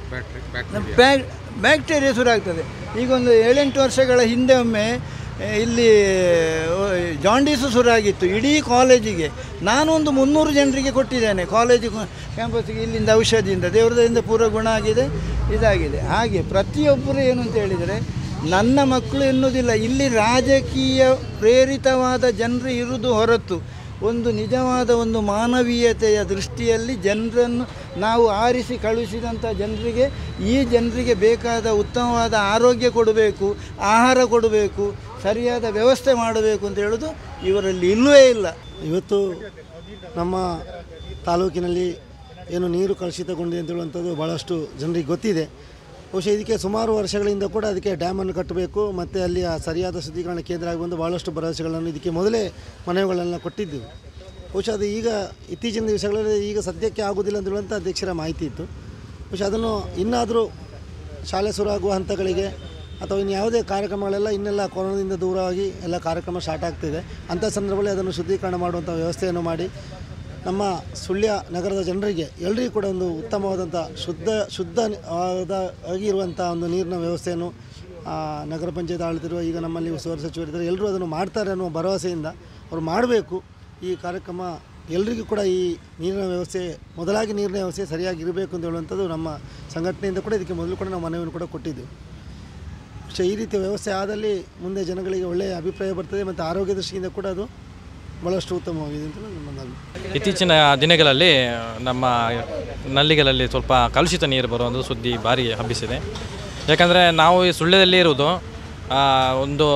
[SPEAKER 5] ಬ್ಯಾಕ್ ಬ್ಯಾಕ್ಟೀರಿಯಾ ಶುರು ಆಗ್ತದೆ ಈಗ ಒಂದು ಏಳೆಂಟು ವರ್ಷಗಳ ಹಿಂದೆ ಒಮ್ಮೆ ಆ, ಇಲ್ಲಿ ಆ, ಜಾಂಡೀಸು ಶುರು ಆಗಿತ್ತು ಇಡೀ ಕಾಲೇಜಿಗೆ ನಾನು ಒಂದು ಮುನ್ನೂರು ಜನರಿಗೆ ಕೊಟ್ಟಿದ್ದೇನೆ ಕಾಲೇಜು ಕ್ಯಾಂಪಸ್ಸಿಗೆ ಇಲ್ಲಿಂದ ಔಷಧಿಯಿಂದ ದೇವ್ರದಿಂದ ಪೂರ ಗುಣ ಆಗಿದೆ ಇದಾಗಿದೆ ಹಾಗೆ ಪ್ರತಿಯೊಬ್ಬರು ಏನು ಅಂತ ಹೇಳಿದರೆ ನನ್ನ ಮಕ್ಕಳು ಎನ್ನುವುದಿಲ್ಲ ಇಲ್ಲಿ ರಾಜಕೀಯ ಪ್ರೇರಿತವಾದ ಜನರು ಇರುವುದು ಹೊರತು ಒಂದು ನಿಜವಾದ ಒಂದು ಮಾನವೀಯತೆಯ ದೃಷ್ಟಿಯಲ್ಲಿ ಜನರನ್ನು ನಾವು ಆರಿಸಿ ಕಳುಹಿಸಿದಂಥ ಜನರಿಗೆ ಈ ಜನರಿಗೆ ಬೇಕಾದ ಉತ್ತಮವಾದ ಆರೋಗ್ಯ ಕೊಡಬೇಕು ಆಹಾರ ಕೊಡಬೇಕು ಸರಿಯಾದ ವ್ಯವಸ್ಥೆ ಮಾಡಬೇಕು ಅಂತ ಹೇಳೋದು ಇವರಲ್ಲಿ ಇಲ್ಲವೇ ಇಲ್ಲ
[SPEAKER 6] ಇವತ್ತು ನಮ್ಮ ತಾಲೂಕಿನಲ್ಲಿ ಏನು ನೀರು ಕಲುಷಿತಗೊಂಡಿದೆ ಅಂತ ಹೇಳುವಂಥದ್ದು ಭಾಳಷ್ಟು ಜನರಿಗೆ ಗೊತ್ತಿದೆ ಬಹುಶಃ ಇದಕ್ಕೆ ಸುಮಾರು ವರ್ಷಗಳಿಂದ ಕೂಡ ಅದಕ್ಕೆ ಡ್ಯಾಮನ್ನು ಕಟ್ಟಬೇಕು ಮತ್ತು ಅಲ್ಲಿ ಆ ಸರಿಯಾದ ಶುದ್ಧೀಕರಣ ಕೇಂದ್ರ ಆಗಿ ಬಂದು ಭಾಳಷ್ಟು ಭರವಸೆಗಳನ್ನು ಇದಕ್ಕೆ ಮೊದಲೇ ಮನವಿಗಳನ್ನು ಕೊಟ್ಟಿದ್ದೆವು ಬಹುಶಃ ಅದು ಈಗ ಇತ್ತೀಚಿನ ದಿವಸಗಳಲ್ಲಿ ಈಗ ಸದ್ಯಕ್ಕೆ ಆಗೋದಿಲ್ಲ ಅಂತ ಹೇಳುವಂಥ ಅಧ್ಯಕ್ಷರ ಮಾಹಿತಿ ಇತ್ತು ಬಹುಶಃ ಅದನ್ನು ಇನ್ನಾದರೂ ಶಾಲೆ ಶುರುವಾಗುವ ಹಂತಗಳಿಗೆ ಅಥವಾ ಇನ್ನು ಯಾವುದೇ ಕಾರ್ಯಕ್ರಮಗಳೆಲ್ಲ ಇನ್ನೆಲ್ಲ ಕೊರೋನಾದಿಂದ ದೂರವಾಗಿ ಎಲ್ಲ ಕಾರ್ಯಕ್ರಮ ಸ್ಟಾರ್ಟ್ ಆಗ್ತಿದೆ ಅಂಥ ಸಂದರ್ಭದಲ್ಲಿ ಅದನ್ನು ಶುದ್ಧೀಕರಣ ಮಾಡುವಂಥ ವ್ಯವಸ್ಥೆಯನ್ನು ಮಾಡಿ ನಮ್ಮ ಸುಳ್ಯ ನಗರದ ಜನರಿಗೆ ಎಲ್ಲರಿಗೂ ಕೂಡ ಒಂದು ಉತ್ತಮವಾದಂಥ ಶುದ್ಧ ಶುದ್ಧ ಆದ ಆಗಿರುವಂಥ ಒಂದು ನೀರಿನ ವ್ಯವಸ್ಥೆಯನ್ನು ಆ, ನಗರ ಪಂಚಾಯತ್ ಆಳ್ತಿರುವ ಈಗ ನಮ್ಮಲ್ಲಿ ಉಸ್ತುವಾರಿ ಸಚಿವರಿದ್ದಾರೆ ಎಲ್ಲರೂ ಅದನ್ನು ಮಾಡ್ತಾರೆ ಅನ್ನುವ ಭರವಸೆಯಿಂದ ಅವರು ಮಾಡಬೇಕು ಈ ಕಾರ್ಯಕ್ರಮ ಎಲ್ಲರಿಗೂ ಕೂಡ ಈ ನೀರಿನ ವ್ಯವಸ್ಥೆ ಮೊದಲಾಗಿ ನೀರಿನ ವ್ಯವಸ್ಥೆ ಸರಿಯಾಗಿ ಇರಬೇಕು ಅಂತ ಹೇಳುವಂಥದ್ದು ನಮ್ಮ ಸಂಘಟನೆಯಿಂದ ಕೂಡ ಇದಕ್ಕೆ ಮೊದಲು ಕೂಡ ನಾವು ಮನವಿಯನ್ನು ಕೂಡ ಕೊಟ್ಟಿದ್ದೆವು പക്ഷേ ಈ ರೀತಿಯ ವ್ಯವಸ್ಥೆ ಆದಲ್ಲಿ ಮುಂದೆ ಜನಗಳಿಗೆ ಒಳ್ಳೆಯ ಅಭಿಪ್ರಾಯ ಬರ್ತದೆ ಮತ್ತು ಆರೋಗ್ಯ ದೃಷ್ಟಿಯಿಂದ ಕೂಡ ಅದು ಭಾಳಷ್ಟು ಉತ್ತಮವಾಗಿದೆ ಅಂತ ನಮ್ಮ ನಂಬಿಕೆ
[SPEAKER 7] ಇತ್ತೀಚಿನ ದಿನಗಳಲ್ಲಿ ನಮ್ಮ ನಲ್ಲಿಗಳಲ್ಲಿ ಸ್ವಲ್ಪ ಕಲುಷಿತ ನೀರು ಬರುವಂಥ ಸುದ್ದಿ ಭಾರಿ ಹಬ್ಬಿಸಿದೆ ಯಾಕಂದರೆ ನಾವು ಈ ಸುಳ್ಯದಲ್ಲಿ ಇರುವುದು ಆ, ಒಂದು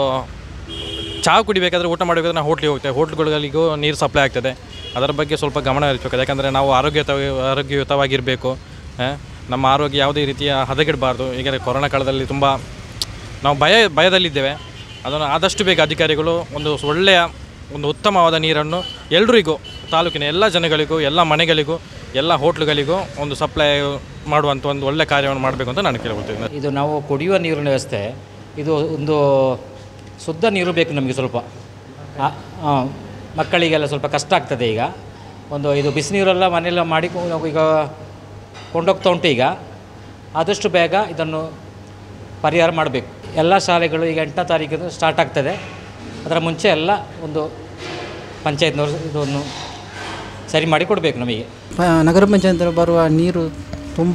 [SPEAKER 7] ಚಹಾ ಕುಡಿಬೇಕಾದ್ರೆ ಊಟ ಮಾಡಬೇಕಾದ್ರೆ ನಾವು ಹೋಟ್ಲಿಗೆ ಹೋಗ್ತೇವೆ ಹೋಟ್ಲುಗಳಿಗೂ ನೀರು ಸಪ್ಲೈ ಆಗ್ತದೆ ಅದರ ಬಗ್ಗೆ ಸ್ವಲ್ಪ ಗಮನ ಹರಿಸಬೇಕು ಯಾಕಂದರೆ ನಾವು ಆರೋಗ್ಯಯುತ ಆರೋಗ್ಯಯುತವಾಗಿರಬೇಕು ಆ, ನಮ್ಮ ಆರೋಗ್ಯ ಯಾವುದೇ ರೀತಿಯ ಹದಗೆಡಬಾರ್ದು ಈಗ ಕೊರೋನಾ ಕಾಲದಲ್ಲಿ ತುಂಬ ನಾವು ಭಯ ಭಯದಲ್ಲಿದ್ದೇವೆ ಅದನ್ನು ಆದಷ್ಟು ಬೇಗ ಅಧಿಕಾರಿಗಳು ಒಂದು ಒಳ್ಳೆಯ ಒಂದು ಉತ್ತಮವಾದ ನೀರನ್ನು ಎಲ್ರಿಗೂ ತಾಲೂಕಿನ ಎಲ್ಲ ಜನಗಳಿಗೂ ಎಲ್ಲ ಮನೆಗಳಿಗೂ ಎಲ್ಲ ಹೋಟ್ಲುಗಳಿಗೂ ಒಂದು ಸಪ್ಲೈ ಮಾಡುವಂಥ ಒಂದು ಒಳ್ಳೆಯ ಕಾರ್ಯವನ್ನು ಮಾಡಬೇಕು ಅಂತ ನಾನು ಕೇಳ್ಕೊಳ್ತೀನಿ
[SPEAKER 8] ಇದು ನಾವು ಕುಡಿಯುವ ನೀರಿನ ವ್ಯವಸ್ಥೆ ಇದು ಒಂದು ಶುದ್ಧ ನೀರು ಬೇಕು ನಮಗೆ ಸ್ವಲ್ಪ ಆ- ಆ, ಮಕ್ಕಳಿಗೆಲ್ಲ ಸ್ವಲ್ಪ ಕಷ್ಟ ಆಗ್ತದೆ ಈಗ ಒಂದು ಇದು ಬಿಸಿನೀರೆಲ್ಲ ಮನೆಯೆಲ್ಲ ಮಾಡಿ ನಾವು ಈಗ ಕೊಂಡೋಗ್ತಾ ಉಂಟು ಈಗ ಆದಷ್ಟು ಬೇಗ ಇದನ್ನು ಪರಿಹಾರ ಮಾಡಬೇಕು ಎಲ್ಲ ಶಾಲೆಗಳು ಈಗ ಎಂಟನೇ ತಾರೀಕಿಂದ ಸ್ಟಾರ್ಟ್ ಆಗ್ತದೆ ಅದರ ಮುಂಚೆ ಎಲ್ಲ ಒಂದು ಪಂಚಾಯತ್ನವರು ಇದನ್ನು ಸರಿ ಮಾಡಿ ಕೊಡಬೇಕು ನಮಗೆ
[SPEAKER 9] ಪ- ನಗರ ಪಂಚಾಯತ್ ಬರುವ ನೀರು ತುಂಬ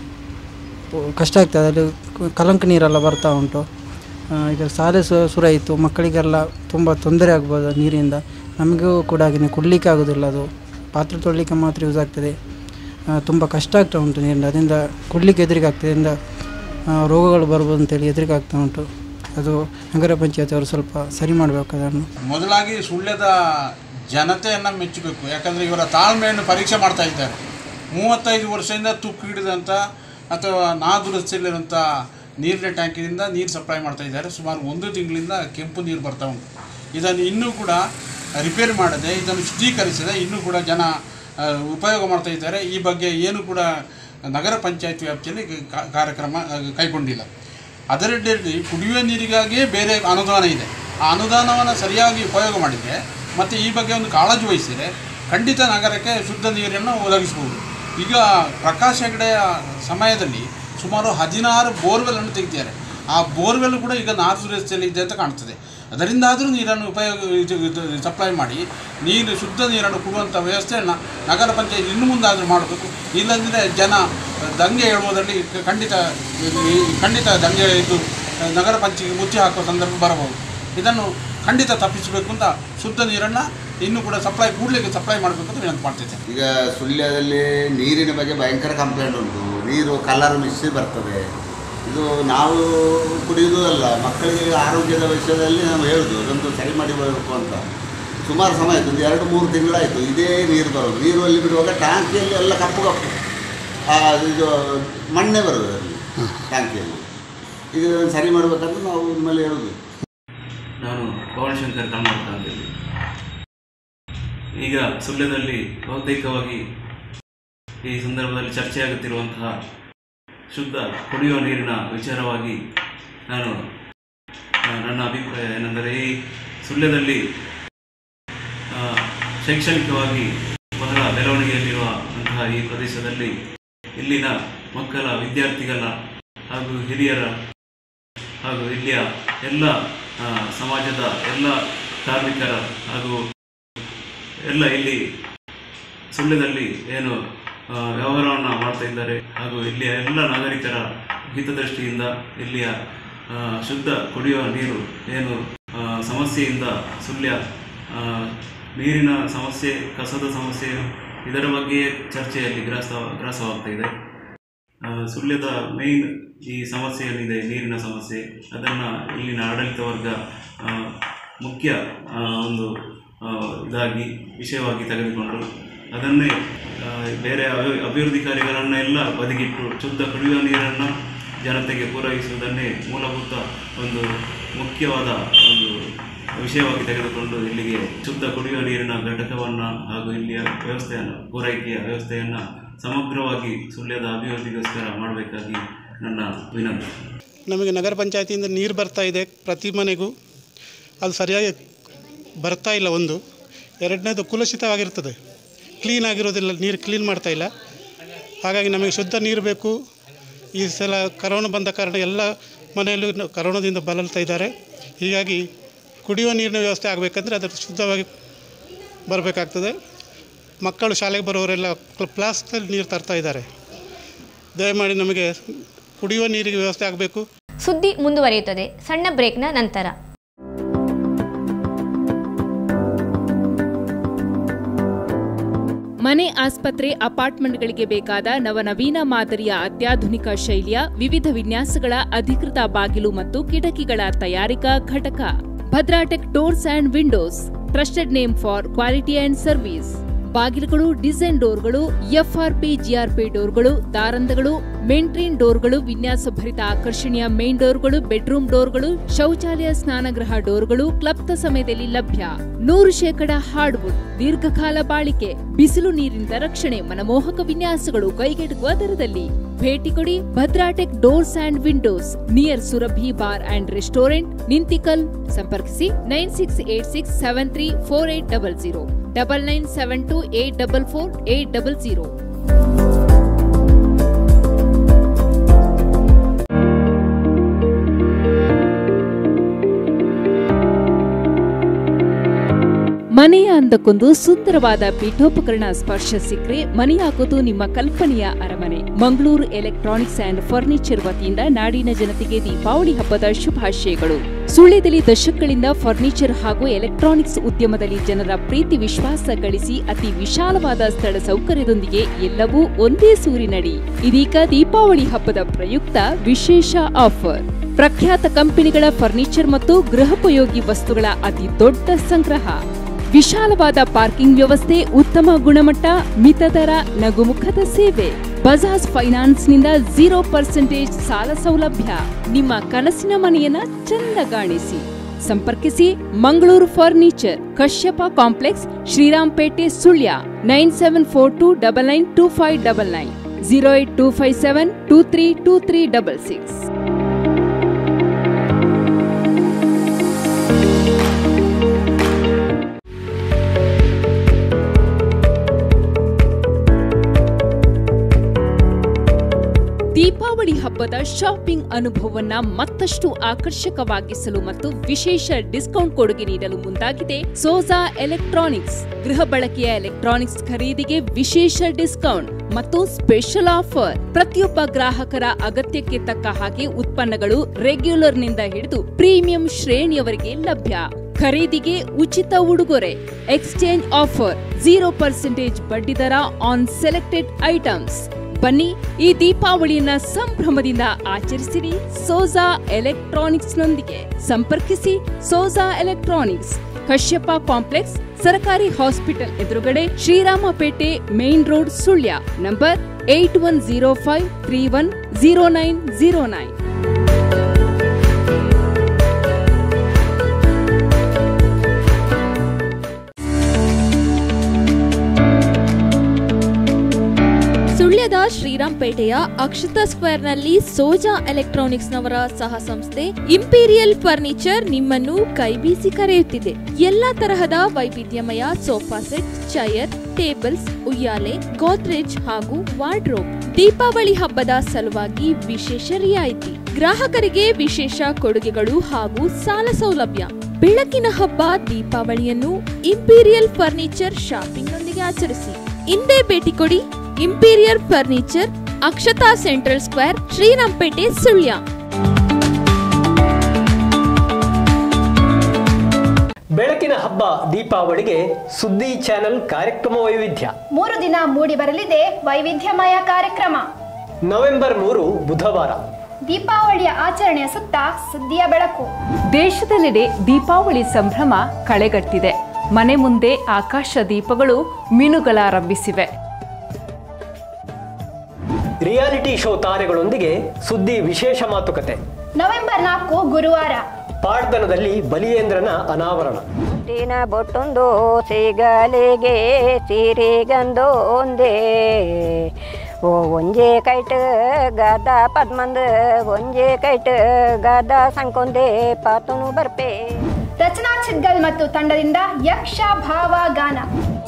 [SPEAKER 9] ಕಷ್ಟ ಆಗ್ತದೆ ಅದು ಕ- ಕಲಂಕ ನೀರೆಲ್ಲ ಬರ್ತಾ ಉಂಟು ಆ, ಈಗ ಶಾಲೆ ಸು ಸುರಾಯಿತು ಮಕ್ಕಳಿಗೆಲ್ಲ ತುಂಬ ತೊಂದರೆ ಆಗ್ಬೋದು ನೀರಿಂದ ನಮಗೂ ಕೂಡ ಹಾಗೆಯೇ ಕುಡಲಿಕ್ಕೆ ಆಗೋದಿಲ್ಲ ಅದು ಪಾತ್ರೆ ತೊಳಲಿಕ್ಕೆ ಮಾತ್ರ ಯೂಸ್ ಆಗ್ತದೆ ಆ, ತುಂಬ ಕಷ್ಟ ಆಗ್ತಾ ಉಂಟು ನೀರಿಂದ ಅದರಿಂದ ಕುಡಲಿಕ್ಕೆ ಹೆದರಿಕೆ ಆಗ್ತದೆ ಅದರಿಂದ ಆ, ರೋಗಗಳು ಬರ್ಬೋದು ಅಂತೇಳಿ ಹೆದರಿಕೆ ಆಗ್ತಾ ಉಂಟು ಅದು ನಗರ ಪಂಚಾಯತ್ ಅವರು ಸ್ವಲ್ಪ ಸರಿ ಮಾಡಬೇಕು ಅದನ್ನು
[SPEAKER 10] ಮೊದಲಾಗಿ ಸುಳ್ಯದ ಜನತೆಯನ್ನು ಮೆಚ್ಚಬೇಕು ಯಾಕಂದರೆ ಇವರ ತಾಳ್ಮೆಯನ್ನು ಪರೀಕ್ಷೆ ಮಾಡ್ತಾ ಇದ್ದಾರೆ ಮೂವತ್ತೈದು ವರ್ಷದಿಂದ ತುಕ್ಕು ಹಿಡಿದಂಥ ಅಥವಾ ನಾದುರಸ್ತಿಲಿರುವಂಥ ನೀರಿನ ಟ್ಯಾಂಕಿನಿಂದ ನೀರು ಸಪ್ಲೈ ಮಾಡ್ತಾ ಇದ್ದಾರೆ ಸುಮಾರು ಒಂದು ತಿಂಗಳಿಂದ ಕೆಂಪು ನೀರು ಬರ್ತಾ ಉಂಟು ಇದನ್ನು ಇನ್ನೂ ಕೂಡ ರಿಪೇರಿ ಮಾಡದೆ ಇದನ್ನು ಶುದ್ಧೀಕರಿಸದೆ ಇನ್ನೂ ಕೂಡ ಜನ ಆ, ಉಪಯೋಗ ಮಾಡ್ತಾ ಇದ್ದಾರೆ ಈ ಬಗ್ಗೆ ಏನು ಕೂಡ ನಗರ ಪಂಚಾಯತ್ ವ್ಯಾಪ್ತಿಯಲ್ಲಿ ಕಾ- ಕಾರ್ಯಕ್ರಮ ಆ, ಕೈಗೊಂಡಿಲ್ಲ ಅದರಲ್ಲಿ ಕುಡಿಯುವ ನೀರಿಗಾಗಿಯೇ ಬೇರೆ ಅನುದಾನ ಇದೆ ಆ ಅನುದಾನವನ್ನು ಸರಿಯಾಗಿ ಉಪಯೋಗ ಮಾಡಿದರೆ ಮತ್ತು ಈ ಬಗ್ಗೆ ಒಂದು ಕಾಳಜಿ ವಹಿಸಿದರೆ ಖಂಡಿತ ನಗರಕ್ಕೆ ಶುದ್ಧ ನೀರನ್ನು ಒದಗಿಸ್ಬೋದು ಈಗ ಪ್ರಕಾಶ್ ಹೆಗಡೆಯ ಸಮಯದಲ್ಲಿ ಸುಮಾರು ಹದಿನಾರು ಬೋರ್ವೆಲ್ಲನ್ನು ತೆಗಿತಾರೆ ಆ ಬೋರ್ವೆಲ್ ಕೂಡ ಈಗ ನಾರ್ತ್ ರಸ್ತೆಯಲ್ಲಿ ಇದೆ ಅಂತ ಕಾಣ್ತದೆ ಅದರಿಂದಾದರೂ ನೀರನ್ನು ಉಪಯೋಗ ಇದು- ಇದು ಸಪ್ಲೈ ಮಾಡಿ ನೀರು ಶುದ್ಧ ನೀರನ್ನು ಕೊಡುವಂಥ ವ್ಯವಸ್ಥೆಯನ್ನು ನಗರ ಪಂಚಾಯತ್ ಇನ್ನು ಮುಂದಾದರೂ ಮಾಡಬೇಕು ಇಲ್ಲಂದರೆ ಜನ ದಂಗೆ ಹೇಳುವುದರಲ್ಲಿ ಖಂಡಿತ ಖಂಡಿತ ದಂಗೆ ಇದು ನಗರ ಪಂಚಾಯತ್ ಮುಚ್ಚಿ ಹಾಕುವ ಸಂದರ್ಭ ಬರಬಹುದು ಇದನ್ನು ಖಂಡಿತ ತಪ್ಪಿಸಬೇಕು ಅಂತ ಶುದ್ಧ ನೀರನ್ನು ಇನ್ನೂ ಕೂಡ ಸಪ್ಲೈ ಕೂಡಲಿಕ್ಕೆ ಸಪ್ಲೈ ಮಾಡಬೇಕು ಅಂತ ವಿನಂತಿ ಮಾಡ್ತಿದ್ದೇನೆ
[SPEAKER 11] ಈಗ ಸುಳ್ಯದಲ್ಲಿ ನೀರಿನ ಬಗ್ಗೆ ಭಯಂಕರ ಕಂಪ್ಲೇಂಟ್ ಉಂಟು ನೀರು ಕಲರ್ ಮಿಕ್ಸಿ ಬರ್ತದೆ ಇದು ನಾವು ಕುಡಿಯುವುದೂ ಅಲ್ಲ ಮಕ್ಕಳಿಗೆ ಆರೋಗ್ಯದ ವಿಷಯದಲ್ಲಿ ನಾವು ಹೇಳುದು ಅದೊಂದು ಸರಿ ಮಾಡಿ ಬರಬೇಕು ಅಂತ ಸುಮಾರು ಸಮಯ ಆಯಿತು ಒಂದು ಎರಡು ಮೂರು ತಿಂಗಳಾಯಿತು ಇದೇ ನೀರು ಬರೋದು ನೀರು ಅಲ್ಲಿ ಬಿಡುವಾಗ ಟ್ಯಾಂಕಿಯಲ್ಲಿ ಎಲ್ಲ ಕಪ್ಪು ಕಪ್ಪು ಆ, ಇದು ಮಣ್ಣೆ ಬರೋದು ಅಲ್ಲಿ ಟ್ಯಾಂಕಿಯಲ್ಲಿ ಈಗ ಇದನ್ನು ಸರಿ ಮಾಡಬೇಕಂತ ನಾವು ನಿಮ್ಮಲ್ಲಿ ಹೇಳುದು
[SPEAKER 12] ನಾನು ಪವನಶಂಕರ್ ಕಲ್ಮಾರ್ಕ ಅಂತೇಳಿ ಈಗ ಸುಳ್ಯದಲ್ಲಿ ಬಹುತೇಕವಾಗಿ ಈ ಸಂದರ್ಭದಲ್ಲಿ ಚರ್ಚೆಯಾಗುತ್ತಿರುವಂತಹ ಶುದ್ಧ ಕುಡಿಯುವ ನೀರಿನ ವಿಚಾರವಾಗಿ ನಾನು ಆ, ನನ್ನ ಅಭಿಪ್ರಾಯ ಏನೆಂದರೆ ಈ ಸುಳ್ಯದಲ್ಲಿ ಆ, ಶೈಕ್ಷಣಿಕವಾಗಿ ಬಹಳ ಬೆಳವಣಿಗೆಯಲ್ಲಿರುವ ಅಂತಹ ಈ ಪ್ರದೇಶದಲ್ಲಿ ಇಲ್ಲಿನ ಮಕ್ಕಳ ವಿದ್ಯಾರ್ಥಿಗಳ ಹಾಗೂ ಹಿರಿಯರ ಹಾಗೂ ಇಲ್ಲಿಯ ಎಲ್ಲ ಆ, ಸಮಾಜದ ಎಲ್ಲ ಕಾರ್ಮಿಕರ ಹಾಗೂ ಎಲ್ಲ ಇಲ್ಲಿ ಸುಳ್ಯದಲ್ಲಿ ಏನು ಆ, ವ್ಯವಹಾರವನ್ನು ಮಾಡ್ತಾ ಇದ್ದಾರೆ ಹಾಗೂ ಇಲ್ಲಿಯ ಎಲ್ಲ ನಾಗರಿಕರ ಹಿತದೃಷ್ಟಿಯಿಂದ ಇಲ್ಲಿಯ ಆ, ಶುದ್ಧ ಕುಡಿಯುವ ನೀರು ಏನು ಆ, ಸಮಸ್ಯೆಯಿಂದ ಸುಳ್ಯ ಆ, ನೀರಿನ ಸಮಸ್ಯೆ ಕಸದ ಸಮಸ್ಯೆ ಇದರ ಬಗ್ಗೆ ಚರ್ಚೆಯಲ್ಲಿ ಗ್ರಾಸ ಗ್ರಾಸವಾಗ್ತಾ ಇದೆ ಆ, ಸುಳ್ಯದ ಮೇಯ್ನ್ ಈ ಸಮಸ್ಯೆ ಏನಿದೆ ನೀರಿನ ಸಮಸ್ಯೆ ಅದನ್ನು ಇಲ್ಲಿನ ಆಡಳಿತ ವರ್ಗ ಆ, ಮುಖ್ಯ ಆ, ಒಂದು ಆ, ಇದಾಗಿ ವಿಷಯವಾಗಿ ತೆಗೆದುಕೊಂಡು ಅದನ್ನೇ ಆ, ಬೇರೆ ಅಭಿ- ಅಭಿವೃದ್ಧಿ ಕಾರ್ಯಗಳನ್ನೆಲ್ಲ ಬದಿಗಿಟ್ಟು ಶುದ್ಧ ಕುಡಿಯುವ ನೀರನ್ನು ಜನತೆಗೆ ಪೂರೈಸುವುದನ್ನೇ ಮೂಲಭೂತ ಒಂದು ಮುಖ್ಯವಾದ ಒಂದು ವಿಷಯವಾಗಿ ತೆಗೆದುಕೊಂಡು ಇಲ್ಲಿಗೆ ಶುದ್ಧ ಕುಡಿಯುವ ನೀರಿನ ಘಟಕವನ್ನು ಹಾಗೂ ಇಲ್ಲಿಯ ವ್ಯವಸ್ಥೆಯನ್ನು ಪೂರೈಕೆಯ ವ್ಯವಸ್ಥೆಯನ್ನು ಸಮಗ್ರವಾಗಿ ಸುಳ್ಯದ ಅಭಿವೃದ್ಧಿಗೋಸ್ಕರ ಮಾಡಬೇಕಾಗಿ ನನ್ನ ವಿನಂತಿ
[SPEAKER 13] ನಮಗೆ ನಗರ ಪಂಚಾಯತಿಯಿಂದ ನೀರು ಬರ್ತಾ ಇದೆ ಪ್ರತಿ ಮನೆಗೂ ಅದು ಸರಿಯಾಗಿ ಬರ್ತಾ ಇಲ್ಲ ಒಂದು ಎರಡನೇದು ಕುಲುಷಿತವಾಗಿರ್ತದೆ ಕ್ಲೀನ್ ಆಗಿರೋದಿಲ್ಲ ನೀರು ಕ್ಲೀನ್ ಮಾಡ್ತಾ ಇಲ್ಲ ಹಾಗಾಗಿ ನಮಗೆ ಶುದ್ಧ ನೀರು ಬೇಕು ಈ ಸಲ ಕರೋನಾ ಬಂದ ಕಾರಣ ಎಲ್ಲ ಮನೆಯಲ್ಲೂ ನ- ಕರೋನಾದಿಂದ ಬಳಲ್ತಾ ಇದ್ದಾರೆ ಹೀಗಾಗಿ ಕುಡಿಯುವ ನೀರಿನ ವ್ಯವಸ್ಥೆ ಆಗಬೇಕಂದ್ರೆ ಅದು ಶುದ್ಧವಾಗಿ ಬರಬೇಕಾಗ್ತದೆ ಮಕ್ಕಳು ಶಾಲೆಗೆ ಬರೋರೆಲ್ಲ ಪ್ಲಾಸ್ಕಲ್ಲಿ ನೀರು ತರ್ತಾ ಇದ್ದಾರೆ ದಯಮಾಡಿ ನಮಗೆ ಕುಡಿಯುವ ನೀರಿಗೆ ವ್ಯವಸ್ಥೆ ಆಗಬೇಕು
[SPEAKER 1] ಸುದ್ದಿ ಮುಂದುವರಿಯುತ್ತದೆ ಸಣ್ಣ ಬ್ರೇಕ್ನ ನಂತರ
[SPEAKER 14] ಮನೆ ಆಸ್ಪತ್ರೆ ಅಪಾರ್ಟ್ಮೆಂಟ್ಗಳಿಗೆ ಬೇಕಾದ ನವನವೀನ ಮಾದರಿಯ ಅತ್ಯಾಧುನಿಕ ಶೈಲಿಯ ವಿವಿಧ ವಿನ್ಯಾಸಗಳ ಅಧಿಕೃತ ಬಾಗಿಲು ಮತ್ತು ಕಿಟಕಿಗಳ ತಯಾರಿಕಾ ಘಟಕ Bhadratech doors and windows trusted name for quality and service ಬಾಗಿಲುಗಳು ಡಿಸೈನ್ ಡೋರ್ಗಳು ಎಫ್ಆರ್ಪಿ ಜಿಆರ್ಪಿ ಡೋರ್ಗಳು ದಾರಂದಗಳು ಮೇಂಟ್ರೀನ್ ಡೋರ್ಗಳು ವಿನ್ಯಾಸಭರಿತ ಆಕರ್ಷಣೀಯ ಮೇನ್ ಡೋರ್ಗಳು ಬೆಡ್ರೂಮ್ ಡೋರ್ಗಳು ಶೌಚಾಲಯ ಸ್ನಾನಗೃಹ ಡೋರ್ಗಳು ಕ್ಲಬ್ದ ಸಮಯದಲ್ಲಿ ಲಭ್ಯ ನೂರು ಶೇಕಡ ಹಾರ್ಡ್ವುಡ್ ದೀರ್ಘಕಾಲ ಬಾಳಿಕೆ ಬಿಸಿಲು ನೀರಿನಿಂದ ರಕ್ಷಣೆ ಮನಮೋಹಕ ವಿನ್ಯಾಸಗಳು ಕೈಗೆಟುಕುವ ದರದಲ್ಲಿ ಭೇಟಿ ಕೊಡಿ Bhadratech doors and windows near Surabhi bar and restaurant Ninthikal ಸಂಪರ್ಕಿಸಿ nine six eight six seven three four eight double zero double nine seven two eight double four eight double zero ಮನೆಯ ಅಂದಕ್ಕೊಂದು ಸುಂದರವಾದ ಪೀಠೋಪಕರಣ ಸ್ಪರ್ಶ ಸಿಕ್ಕರೆ ಮನೆಯಾಗೋದು ನಿಮ್ಮ ಕಲ್ಪನೆಯ ಅರಮನೆ ಮಂಗಳೂರು ಎಲೆಕ್ಟ್ರಾನಿಕ್ಸ್ ಅಂಡ್ ಫರ್ನಿಚರ್ ವತಿಯಿಂದ ನಾಡಿನ ಜನತೆಗೆ ದೀಪಾವಳಿ ಹಬ್ಬದ ಶುಭಾಶಯಗಳು ಸುಳ್ಯದಲ್ಲಿ ದಶಕಗಳಿಂದ ಫರ್ನಿಚರ್ ಹಾಗೂ ಎಲೆಕ್ಟ್ರಾನಿಕ್ಸ್ ಉದ್ಯಮದಲ್ಲಿ ಜನರ ಪ್ರೀತಿ ವಿಶ್ವಾಸ ಗಳಿಸಿ ಅತಿ ವಿಶಾಲವಾದ ಸ್ಥಳ ಸೌಕರ್ಯದೊಂದಿಗೆ ಎಲ್ಲವೂ ಒಂದೇ ಸೂರಿನಡಿ ಇದೀಗ ದೀಪಾವಳಿ ಹಬ್ಬದ ಪ್ರಯುಕ್ತ ವಿಶೇಷ ಆಫರ್ ಪ್ರಖ್ಯಾತ ಕಂಪನಿಗಳ ಫರ್ನಿಚರ್ ಮತ್ತು ಗೃಹೋಪಯೋಗಿ ವಸ್ತುಗಳ ಅತಿ ದೊಡ್ಡ ಸಂಗ್ರಹ ವಿಶಾಲವಾದ ಪಾರ್ಕಿಂಗ್ ವ್ಯವಸ್ಥೆ ಉತ್ತಮ ಗುಣಮಟ್ಟ ಮಿತ ದರ ನಗುಮುಖದ ಸೇವೆ ಬಜಾಜ್ ಫೈನಾನ್ಸ್ನಿಂದ ಜೀರೋ ಪರ್ಸೆಂಟೇಜ್ ಸಾಲ ಸೌಲಭ್ಯ ನಿಮ್ಮ ಕನಸಿನ ಮನೆಯನ್ನ ಚಂದಗಾಣಿಸಿ ಸಂಪರ್ಕಿಸಿ Mangaluru furniture Kashyapa complex Shrirampete Sullia nine seven four two double nine two five double nine zero eight two five seven two three two three double six Deepavali ಹಬ್ಬದ ಶಾಪಿಂಗ್ ಅನುಭವವನ್ನ ಮತ್ತಷ್ಟು ಆಕರ್ಷಕವಾಗಿಸಲು ಮತ್ತು ವಿಶೇಷ ಡಿಸ್ಕೌಂಟ್ ಕೊಡುಗೆ ನೀಡಲು ಮುಂದಾಗಿದೆ ಸೋಜಾ ಎಲೆಕ್ಟ್ರಾನಿಕ್ಸ್ ಗೃಹ ಬಳಕೆಯ ಎಲೆಕ್ಟ್ರಾನಿಕ್ಸ್ ಖರೀದಿಗೆ ವಿಶೇಷ ಡಿಸ್ಕೌಂಟ್ ಮತ್ತು ಸ್ಪೆಷಲ್ ಆಫರ್ ಪ್ರತಿಯೊಬ್ಬ ಗ್ರಾಹಕರ ಅಗತ್ಯಕ್ಕೆ ತಕ್ಕ ಹಾಗೆ ಉತ್ಪನ್ನಗಳು ರೆಗ್ಯುಲರ್ನಿಂದ ಹಿಡಿದು ಪ್ರೀಮಿಯಂ ಶ್ರೇಣಿಯವರೆಗೆ ಲಭ್ಯ ಖರೀದಿಗೆ ಉಚಿತ ಉಡುಗೊರೆ ಎಕ್ಸ್ಚೇಂಜ್ ಆಫರ್ ಜೀರೋ ಪರ್ಸೆಂಟೇಜ್ ಬಡ್ಡಿದರ ಆನ್ ಸೆಲೆಕ್ಟೆಡ್ ಐಟಮ್ಸ್ ಬನ್ನಿ ಈ ದೀಪಾವಳಿಯನ್ನ ಸಂಭ್ರಮದಿಂದ ಆಚರಿಸಿರಿ ಸೋಜಾ ಎಲೆಕ್ಟ್ರಾನಿಕ್ಸ್ನೊಂದಿಗೆ ಸಂಪರ್ಕಿಸಿ ಸೋಜಾ ಎಲೆಕ್ಟ್ರಾನಿಕ್ಸ್ ಕಶ್ಯಪ ಕಾಂಪ್ಲೆಕ್ಸ್ ಸರಕಾರಿ ಹಾಸ್ಪಿಟಲ್ ಎದುರುಗಡೆ Shriramapete main road Sullia number eight one zero five three one zero nine zero nine
[SPEAKER 15] ಸುಳ್ಯದ ಶ್ರೀರಾಂಪೇಟೆಯ ಅಕ್ಷತಾ ಸ್ಕ್ವೇರ್ನಲ್ಲಿ ಸೋಜಾ ಎಲೆಕ್ಟ್ರಾನಿಕ್ಸ್ನವರ ಸಹ ಸಂಸ್ಥೆ ಇಂಪೀರಿಯಲ್ ಫರ್ನಿಚರ್ ನಿಮ್ಮನ್ನು ಕೈಬೀಸಿ ಕರೆಯುತ್ತಿದೆ ಎಲ್ಲಾ ತರಹದ ವೈವಿಧ್ಯಮಯ ಸೋಫಾ ಸೆಟ್ ಚೈರ್ ಟೇಬಲ್ಸ್ ಉಯ್ಯಾಲೆ ಗೋದ್ರೇಜ್ ಹಾಗೂ ವಾರ್ಡ್ರೋಬ್ ದೀಪಾವಳಿ ಹಬ್ಬದ ಸಲುವಾಗಿ ವಿಶೇಷ ರಿಯಾಯಿತಿ ಗ್ರಾಹಕರಿಗೆ ವಿಶೇಷ ಕೊಡುಗೆಗಳು ಹಾಗೂ ಸಾಲ ಸೌಲಭ್ಯ ಬೆಳಕಿನ ಹಬ್ಬ ದೀಪಾವಳಿಯನ್ನು ಇಂಪೀರಿಯಲ್ ಫರ್ನಿಚರ್ ಶಾಪಿಂಗ್ನೊಂದಿಗೆ ಆಚರಿಸಿ ಇಂದೇ ಭೇಟಿ ಕೊಡಿ imperial furniture Akshata central square Shrirampete Sullia
[SPEAKER 16] ಬೆಳಕಿನ ಹಬ್ಬ ದೀಪಾವಳಿಗೆ ಸುದ್ದಿ ಚಾನೆಲ್ ಕಾರ್ಯಕ್ರಮ ವೈವಿಧ್ಯ
[SPEAKER 17] ಮೂರು ದಿನ ಮೂಡಿ ಬರಲಿದೆ ವೈವಿಧ್ಯಮಯ ಕಾರ್ಯಕ್ರಮ
[SPEAKER 16] ನವೆಂಬರ್ ಮೂರು ಬುಧವಾರ
[SPEAKER 17] ದೀಪಾವಳಿಯ ಆಚರಣೆಯ ಸುತ್ತ ಸುದ್ದಿಯ ಬೆಳಕು
[SPEAKER 18] ದೇಶದೆಲ್ಲೆಡೆ ದೀಪಾವಳಿ ಸಂಭ್ರಮ ಕಳೆಗಟ್ಟಿದೆ ಮನೆ ಮುಂದೆ ಆಕಾಶ ದೀಪಗಳು ಮಿನುಗಳಾರಂಭಿಸಿವೆ
[SPEAKER 16] ರಿಯಾಲಿಟಿ ಶೋ ತಾರೆಗಳೊಂದಿಗೆ ಸುದ್ದಿ ವಿಶೇಷ ಮಾತುಕತೆ
[SPEAKER 17] ನವೆಂಬರ್ ನಾಲ್ಕು ಗುರುವಾರ
[SPEAKER 16] ಪಾಡ್ದನದಲ್ಲಿ ಬಲಿಯೇಂದ್ರನ ಅನಾವರಣ
[SPEAKER 19] ದಿನ ಬೊಟ್ಟೊಂದು ಸಿಗಲಿಗೆ ಸಿರಿಗಂದೊಂದೇ ಓ ಒಂಜೆ ಕೈಟ್ ಗದ ಪದ್ಮಂದ ಒಂಜೆ ಕೈಟ್ ಗದ ಸಂಕೊಂದೆ ಪಾತನು ಬರ್ಪೆ
[SPEAKER 17] ರಚನಾ ಚಿದ್ಗಲ್ ಮತ್ತು ತಂಡದಿಂದ ಯಕ್ಷ ಭಾವ ಗಾನ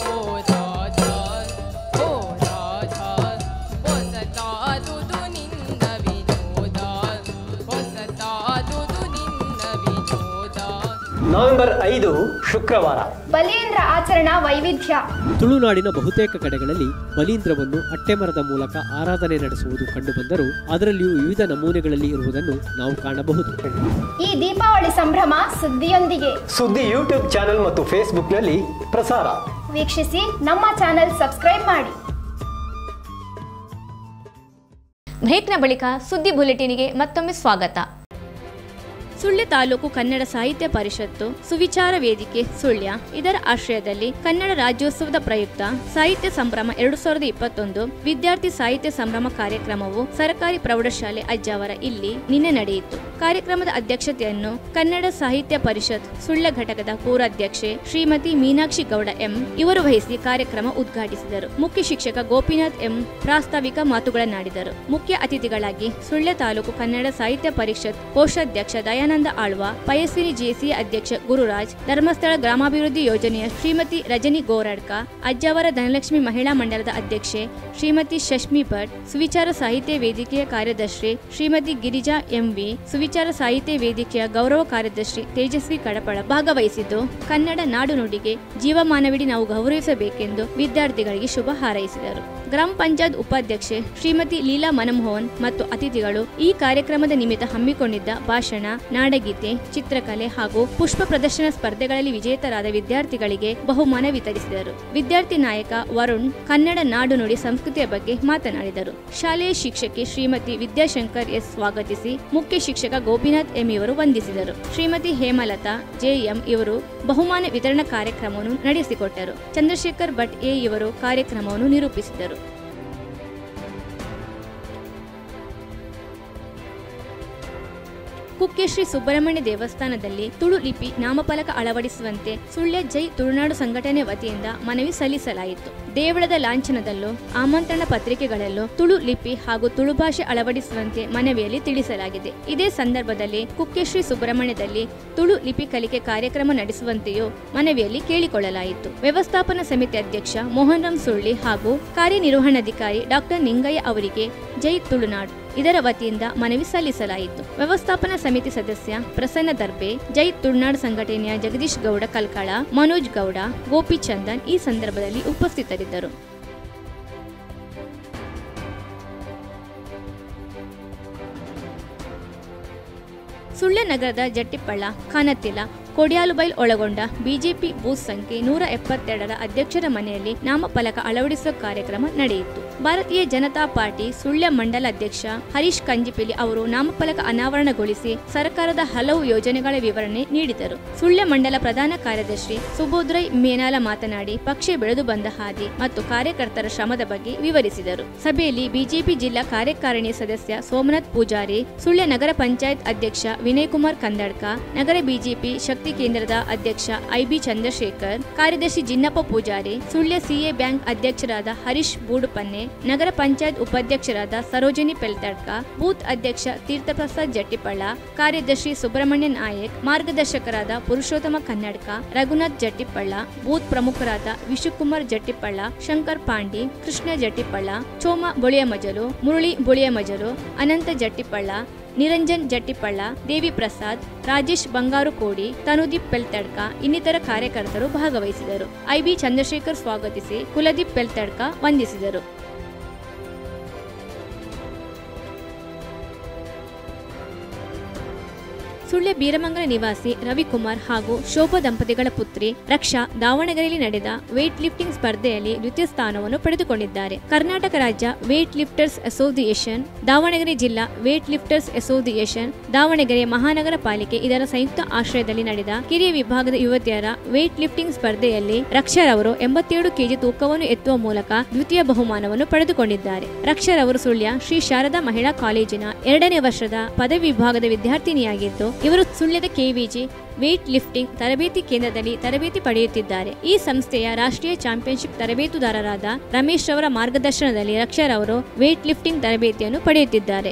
[SPEAKER 16] ನವೆಂಬರ್ ಐದು ಶುಕ್ರವಾರ
[SPEAKER 17] ಬಲೀಂದ್ರ ಆಚರಣಾ ವೈವಿಧ್ಯ
[SPEAKER 20] ತುಳುನಾಡಿನ ಬಹುತೇಕ ಕಡೆಗಳಲ್ಲಿ ಬಲೀಂದ್ರವನ್ನು ಅಟ್ಟೆಮರದ ಮೂಲಕ ಆರಾಧನೆ ನಡೆಸುವುದು ಕಂಡುಬಂದರೂ ಅದರಲ್ಲಿಯೂ ವಿವಿಧ ನಮೂನೆಗಳಲ್ಲಿ ಇರುವುದನ್ನು ನಾವು ಕಾಣಬಹುದು
[SPEAKER 17] ಈ ದೀಪಾವಳಿ ಸಂಭ್ರಮ ಸುದ್ದಿಯೊಂದಿಗೆ
[SPEAKER 16] ಸುದ್ದಿ ಯೂಟ್ಯೂಬ್ ಚಾನೆಲ್ ಮತ್ತು ಫೇಸ್ಬುಕ್ನಲ್ಲಿ ಪ್ರಸಾರ
[SPEAKER 17] ವೀಕ್ಷಿಸಿ ನಮ್ಮ ಚಾನೆಲ್ ಸಬ್ಸ್ಕ್ರೈಬ್ ಮಾಡಿ
[SPEAKER 1] ಬ್ರೇಕ್ನ ಬಳಿಕ ಸುದ್ದಿ ಬುಲೆಟಿನ್ಗೆ ಮತ್ತೊಮ್ಮೆ ಸ್ವಾಗತ
[SPEAKER 2] ಸುಳ್ಯ ತಾಲೂಕು ಕನ್ನಡ ಸಾಹಿತ್ಯ ಪರಿಷತ್ತು ಸುವಿಚಾರ ವೇದಿಕೆ ಸುಳ್ಯ ಇದರ ಆಶ್ರಯದಲ್ಲಿ ಕನ್ನಡ ರಾಜ್ಯೋತ್ಸವದ ಪ್ರಯುಕ್ತ ಸಾಹಿತ್ಯ ಸಂಭ್ರಮ ಎರಡು ಸಾವಿರದ ಇಪ್ಪತ್ತೊಂದು ವಿದ್ಯಾರ್ಥಿ ಸಾಹಿತ್ಯ ಸಂಭ್ರಮ ಕಾರ್ಯಕ್ರಮವು ಸರ್ಕಾರಿ ಪ್ರೌಢಶಾಲೆ ಅಜ್ಜಾವರ ಇಲ್ಲಿ ನಿನ್ನೆ ನಡೆಯಿತು ಕಾರ್ಯಕ್ರಮದ ಅಧ್ಯಕ್ಷತೆಯನ್ನು ಕನ್ನಡ ಸಾಹಿತ್ಯ ಪರಿಷತ್ ಸುಳ್ಯ ಘಟಕದ ಪೂರ್ವಾಧ್ಯಕ್ಷೆ ಶ್ರೀಮತಿ ಮೀನಾಕ್ಷಿ ಗೌಡ ಎಂ ಇವರು ವಹಿಸಿ ಕಾರ್ಯಕ್ರಮ ಉದ್ಘಾಟಿಸಿದರು ಮುಖ್ಯ ಶಿಕ್ಷಕ ಗೋಪಿನಾಥ್ ಎಂ ಪ್ರಾಸ್ತಾವಿಕ ಮಾತುಗಳನ್ನಾಡಿದರು ಮುಖ್ಯ ಅತಿಥಿಗಳಾಗಿ ಸುಳ್ಯ ತಾಲೂಕು ಕನ್ನಡ ಸಾಹಿತ್ಯ ಪರಿಷತ್ ಕೋಶಾಧ್ಯಕ್ಷ ದಯಾನಂದ ಸಚ್ಚಿದಾನಂದ ಆಳ್ವ ಪಯಸ್ವಿನಿ ಜೆಸಿ ಅಧ್ಯಕ್ಷ ಗುರುರಾಜ್ ಧರ್ಮಸ್ಥಳ ಗ್ರಾಮಾಭಿವೃದ್ಧಿ ಯೋಜನೆಯ ಶ್ರೀಮತಿ ರಜನಿ ಗೋರಡ್ಕ ಅಜ್ಜಾವರ ಧನಲಕ್ಷ್ಮಿ ಮಹಿಳಾ ಮಂಡಲದ ಅಧ್ಯಕ್ಷೆ ಶ್ರೀಮತಿ ಶಶ್ಮಿ ಭಟ್ ಸುವಿಚಾರ ಸಾಹಿತ್ಯ ವೇದಿಕೆಯ ಕಾರ್ಯದರ್ಶಿ ಶ್ರೀಮತಿ ಗಿರಿಜಾ ಎಂವಿ ಸುವಿಚಾರ ಸಾಹಿತ್ಯ ವೇದಿಕೆಯ ಗೌರವ ಕಾರ್ಯದರ್ಶಿ ತೇಜಸ್ವಿ ಕಡಪಳ ಭಾಗವಹಿಸಿದ್ದು ಕನ್ನಡ ನಾಡು ನುಡಿಗೆ ಜೀವಮಾನವಿಡಿ ನಾವು ಗೌರವಿಸಬೇಕೆಂದು ವಿದ್ಯಾರ್ಥಿಗಳಿಗೆ ಶುಭ ಹಾರೈಸಿದರು ಗ್ರಾಮ ಪಂಚಾಯತ್ ಉಪಾಧ್ಯಕ್ಷೆ ಶ್ರೀಮತಿ ಲೀಲಾ ಮನಮೋಹನ್ ಮತ್ತು ಅತಿಥಿಗಳು ಈ ಕಾರ್ಯಕ್ರಮದ ನಿಮಿತ್ತ ಹಮ್ಮಿಕೊಂಡಿದ್ದ ಭಾಷಣ ನಾಡಗೀತೆ ಚಿತ್ರಕಲೆ ಹಾಗೂ ಪುಷ್ಪ ಪ್ರದರ್ಶನ ಸ್ಪರ್ಧೆಗಳಲ್ಲಿ ವಿಜೇತರಾದ ವಿದ್ಯಾರ್ಥಿಗಳಿಗೆ ಬಹುಮಾನ ವಿತರಿಸಿದರು ವಿದ್ಯಾರ್ಥಿ ನಾಯಕ ವರುಣ್ ಕನ್ನಡ ನಾಡು ನುಡಿ ಸಂಸ್ಕೃತಿಯ ಬಗ್ಗೆ ಮಾತನಾಡಿದರು ಶಾಲೆಯ ಶಿಕ್ಷಕಿ ಶ್ರೀಮತಿ ವಿದ್ಯಾಶಂಕರ್ ಎಸ್ ಸ್ವಾಗತಿಸಿ ಮುಖ್ಯ ಶಿಕ್ಷಕ ಗೋಪಿನಾಥ್ ಎಂ ಇವರು ವಂದಿಸಿದರು ಶ್ರೀಮತಿ ಹೇಮಲತಾ ಜೆಎಂ ಇವರು ಬಹುಮಾನ ವಿತರಣಾ ಕಾರ್ಯಕ್ರಮವನ್ನು ನಡೆಸಿಕೊಟ್ಟರು ಚಂದ್ರಶೇಖರ್ ಭಟ್ ಎ ಇವರು ಕಾರ್ಯಕ್ರಮವನ್ನು ನಿರೂಪಿಸಿದರು ಕುಕ್ಕೆ ಶ್ರೀ ಸುಬ್ರಹ್ಮಣ್ಯ ದೇವಸ್ಥಾನದಲ್ಲಿ ತುಳು ಲಿಪಿ ನಾಮಫಲಕ ಅಳವಡಿಸುವಂತೆ ಸುಳ್ಯ ಜೈ ತುಳುನಾಡು ಸಂಘಟನೆ ವತಿಯಿಂದ ಮನವಿ ಸಲ್ಲಿಸಲಾಯಿತು ದೇವಳದ ಲಾಂಛನದಲ್ಲೂ ಆಮಂತ್ರಣ ಪತ್ರಿಕೆಗಳಲ್ಲೂ ತುಳು ಲಿಪಿ ಹಾಗೂ ತುಳು ಭಾಷೆ ಅಳವಡಿಸುವಂತೆ ಮನವಿಯಲ್ಲಿ ತಿಳಿಸಲಾಗಿದೆ ಇದೇ ಸಂದರ್ಭದಲ್ಲಿ ಕುಕ್ಕೆ ಶ್ರೀ ಸುಬ್ರಹ್ಮಣ್ಯದಲ್ಲಿ ತುಳು ಲಿಪಿ ಕಲಿಕೆ ಕಾರ್ಯಕ್ರಮ ನಡೆಸುವಂತೆಯೂ ಮನವಿಯಲ್ಲಿ ಕೇಳಿಕೊಳ್ಳಲಾಯಿತು ವ್ಯವಸ್ಥಾಪನಾ ಸಮಿತಿ ಅಧ್ಯಕ್ಷ ಮೋಹನ್ ರಾಮ್ ಸುಳ್ಳಿ ಹಾಗೂ ಕಾರ್ಯನಿರ್ವಹಣಾಧಿಕಾರಿ ಡಾಕ್ಟರ್ ನಿಂಗಯ್ಯ ಅವರಿಗೆ ಜೈ ತುಳುನಾಡು ಇದರ ವತಿಯಿಂದ ಮನವಿ ಸಲ್ಲಿಸಲಾಯಿತು ವ್ಯವಸ್ಥಾಪನಾ ಸಮಿತಿ ಸದಸ್ಯ ಪ್ರಸನ್ನ ದರ್ಬೆ ಜೈ ತುಳುನಾಡು ಸಂಘಟನೆಯ ಜಗದೀಶ್ ಗೌಡ ಕಲ್ಕಳ ಮನೋಜ್ ಗೌಡ ಗೋಪಿಚಂದನ್ ಈ ಸಂದರ್ಭದಲ್ಲಿ ಉಪಸ್ಥಿತರಿದ್ದರು ಸುಳ್ಯ ನಗರದ ಜಟ್ಟಿಪ್ಪಳ್ಳ ಖಾನತಿಲ ಕೊಡಿಯಾಲುಬೈಲ್ ಒಳಗೊಂಡ ಬಿಜೆಪಿ ಬೂತ್ ಸಂಖ್ಯೆ ನೂರ ಎಪ್ಪತ್ತೆರಡರ ಅಧ್ಯಕ್ಷರ ಮನೆಯಲ್ಲಿ ನಾಮಫಲಕ ಅಳವಡಿಸುವ ಕಾರ್ಯಕ್ರಮ ನಡೆಯಿತು ಭಾರತೀಯ ಜನತಾ ಪಾರ್ಟಿ ಸುಳ್ಯ ಮಂಡಲ ಅಧ್ಯಕ್ಷ ಹರೀಶ್ ಕಂಜಿಪಿಲಿ ಅವರು ನಾಮಫಲಕ ಅನಾವರಣಗೊಳಿಸಿ ಸರ್ಕಾರದ ಹಲವು ಯೋಜನೆಗಳ ವಿವರಣೆ ನೀಡಿದರು ಸುಳ್ಯ ಮಂಡಲ ಪ್ರಧಾನ ಕಾರ್ಯದರ್ಶಿ ಸುಬೋದ್ರೈ ಮೇನಾಲ ಮಾತನಾಡಿ ಪಕ್ಷ ಬೆಳೆದು ಬಂದ ಹಾದಿ ಮತ್ತು ಕಾರ್ಯಕರ್ತರ ಶ್ರಮದ ಬಗ್ಗೆ ವಿವರಿಸಿದರು ಸಭೆಯಲ್ಲಿ ಬಿಜೆಪಿ ಜಿಲ್ಲಾ ಕಾರ್ಯಕಾರಿಣಿ ಸದಸ್ಯ ಸೋಮನಾಥ್ ಪೂಜಾರಿ ಸುಳ್ಯ ನಗರ ಪಂಚಾಯತ್ ಅಧ್ಯಕ್ಷ ವಿನಯ್ ಕುಮಾರ್ ಕಂದಡ್ಕ ನಗರ ಬಿಜೆಪಿ ಶಕ್ತಿ ಕೇಂದ್ರದ ಅಧ್ಯಕ್ಷ ಐಬಿ ಚಂದ್ರಶೇಖರ್ ಕಾರ್ಯದರ್ಶಿ ಜಿನ್ನಪ್ಪ ಪೂಜಾರಿ ಸುಳ್ಯ ಸಿಎ ಬ್ಯಾಂಕ್ ಅಧ್ಯಕ್ಷರಾದ ಹರೀಶ್ ಬೂಡುಪನ್ನೆ ನಗರ ಪಂಚಾಯತ್ ಉಪಾಧ್ಯಕ್ಷರಾದ ಸರೋಜಿನಿ ಪೆಲ್ತಡ್ಕ ಬೂತ್ ಅಧ್ಯಕ್ಷ ತೀರ್ಥಪ್ರಸಾದ್ ಜಟ್ಟಿಪಳ್ಳ ಕಾರ್ಯದರ್ಶಿ ಸುಬ್ರಹ್ಮಣ್ಯ ನಾಯಕ್ ಮಾರ್ಗದರ್ಶಕರಾದ ಪುರುಷೋತ್ತಮ ಕನ್ನಡ್ಕ ರಘುನಾಥ್ ಜಟ್ಟಿಪಳ್ಳ ಬೂತ್ ಪ್ರಮುಖರಾದ ವಿಶುಕುಮಾರ್ ಜಟ್ಟಿಪಳ್ಳ ಶಂಕರ್ ಪಾಂಡಿ ಕೃಷ್ಣ ಜಟ್ಟಿಪಳ್ಳ ಚೋಮ ಬೊಳಿಯ ಮಜಲು ಮುರಳಿ ಬೊಳಿಯ ಮಜಲು ಅನಂತ ಜಟ್ಟಿಪಳ್ಳ ನಿರಂಜನ್ ಜಟ್ಟಿಪಳ್ಳ ದೇವಿ ಪ್ರಸಾದ್ ರಾಜೇಶ್ ಬಂಗಾರು ಕೋಡಿ ತನುದೀಪ್ ಪೆಲ್ತಡ್ಕ ಇನ್ನಿತರ ಕಾರ್ಯಕರ್ತರು ಭಾಗವಹಿಸಿದರು ಐಬಿ ಚಂದ್ರಶೇಖರ್ ಸ್ವಾಗತಿಸಿ ಕುಲದೀಪ್ ಪೆಲ್ತಡ್ಕ ವಂದಿಸಿದರು ಸುಳ್ಯ ಬೀರಮಂಗಲ ನಿವಾಸಿ ರವಿಕುಮಾರ್ ಹಾಗೂ ಶೋಭಾ ದಂಪತಿಗಳ ಪುತ್ರಿ ರಕ್ಷಾ ದಾವಣಗೆರೆಯಲ್ಲಿ ನಡೆದ ವೇಟ್ ಲಿಫ್ಟಿಂಗ್ ಸ್ಪರ್ಧೆಯಲ್ಲಿ ದ್ವಿತೀಯ ಸ್ಥಾನವನ್ನು ಪಡೆದುಕೊಂಡಿದ್ದಾರೆ ಕರ್ನಾಟಕ ರಾಜ್ಯ ವೇಟ್ ಲಿಫ್ಟರ್ಸ್ ಅಸೋಸಿಯೇಷನ್ ದಾವಣಗೆರೆ ಜಿಲ್ಲಾ ವೇಟ್ ಲಿಫ್ಟರ್ಸ್ ಅಸೋಸಿಯೇಷನ್ ದಾವಣಗೆರೆ ಮಹಾನಗರ ಪಾಲಿಕೆ ಇದರ ಸಂಯುಕ್ತ ಆಶ್ರಯದಲ್ಲಿ ನಡೆದ ಕಿರಿಯ ವಿಭಾಗದ ಯುವತಿಯರ ವೇಟ್ ಲಿಫ್ಟಿಂಗ್ ಸ್ಪರ್ಧೆಯಲ್ಲಿ ರಕ್ಷರವರು ಎಂಬತ್ತೇಳು ಕೆಜಿ ತೂಕವನ್ನು ಎತ್ತುವ ಮೂಲಕ ದ್ವಿತೀಯ ಬಹುಮಾನವನ್ನು ಪಡೆದುಕೊಂಡಿದ್ದಾರೆ ರಕ್ಷರವರು ಸುಳ್ಯ ಶ್ರೀ ಶಾರದಾ ಮಹಿಳಾ ಕಾಲೇಜಿನ ಎರಡನೇ ವರ್ಷದ ಪದವಿ ವಿಭಾಗದ ವಿದ್ಯಾರ್ಥಿನಿಯಾಗಿದ್ದು ಇವರು ಸುಳ್ಯದ ಕೆವಿಜಿ ವೇಟ್ ಲಿಫ್ಟಿಂಗ್ ತರಬೇತಿ ಕೇಂದ್ರದಲ್ಲಿ ತರಬೇತಿ ಪಡೆಯುತ್ತಿದ್ದಾರೆ ಈ ಸಂಸ್ಥೆಯ ರಾಷ್ಟ್ರೀಯ ಚಾಂಪಿಯನ್ಶಿಪ್ ತರಬೇತುದಾರರಾದ ರಮೇಶ್ ರವರ ಮಾರ್ಗದರ್ಶನದಲ್ಲಿ ರಕ್ಷರವರು ವೇಟ್ ಲಿಫ್ಟಿಂಗ್ ತರಬೇತಿಯನ್ನು ಪಡೆಯುತ್ತಿದ್ದಾರೆ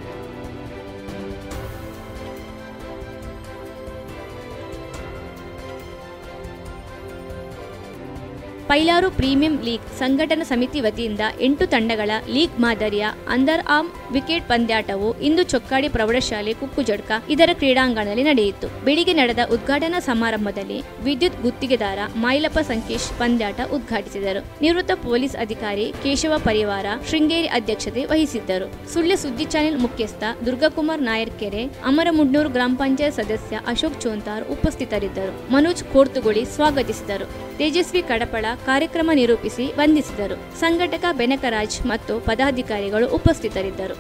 [SPEAKER 2] ಪೈಲಾರು ಪ್ರೀಮಿಯಂ ಲೀಗ್ ಸಂಘಟನಾ ಸಮಿತಿ ವತಿಯಿಂದ ಎಂಟು ತಂಡಗಳ ಲೀಗ್ ಮಾದರಿಯ ಅಂಡರ್ ಆರ್ಮ್ ವಿಕೆಟ್ ಪಂದ್ಯಾಟವು ಇಂದು ಚೊಕ್ಕಾಡಿ ಪ್ರೌಢಶಾಲೆ ಕುಕ್ಕುಜಡ್ಕ ಇದರ ಕ್ರೀಡಾಂಗಣದಲ್ಲಿ ನಡೆಯಿತು ಬೆಳಿಗ್ಗೆ ನಡೆದ ಉದ್ಘಾಟನಾ ಸಮಾರಂಭದಲ್ಲಿ ವಿದ್ಯುತ್ ಗುತ್ತಿಗೆದಾರ ಮಾಯಿಲಪ್ಪ ಸಂಕೇಶ್ ಪಂದ್ಯಾಟ ಉದ್ಘಾಟಿಸಿದರು ನಿವೃತ್ತ ಪೊಲೀಸ್ ಅಧಿಕಾರಿ ಕೇಶವ ಪರಿವಾರ ಶೃಂಗೇರಿ ಅಧ್ಯಕ್ಷತೆ ವಹಿಸಿದ್ದರು ಸುಳ್ಯ ಸುದ್ದಿ ಚಾನೆಲ್ ಮುಖ್ಯಸ್ಥ ದುರ್ಗಕುಮಾರ್ ನಾಯರ್ಕೆರೆ ಅಮರಮುಡ್ನೂರು ಗ್ರಾಮ ಪಂಚಾಯತ್ ಸದಸ್ಯ ಅಶೋಕ್ ಚೋಂತಾರ್ ಉಪಸ್ಥಿತರಿದ್ದರು ಮನೋಜ್ ಕೋರ್ತುಗುಳಿ ಸ್ವಾಗತಿಸಿದರು ತೇಜಸ್ವಿ ಕಡಪಳ ಕಾರ್ಯಕ್ರಮ ನಿರೂಪಿಸಿ ವಂದಿಸಿದರು ಸಂಘಟಕ ಬೆನಕರಾಜ್ ಮತ್ತು ಪದಾಧಿಕಾರಿಗಳು ಉಪಸ್ಥಿತರಿದ್ದರು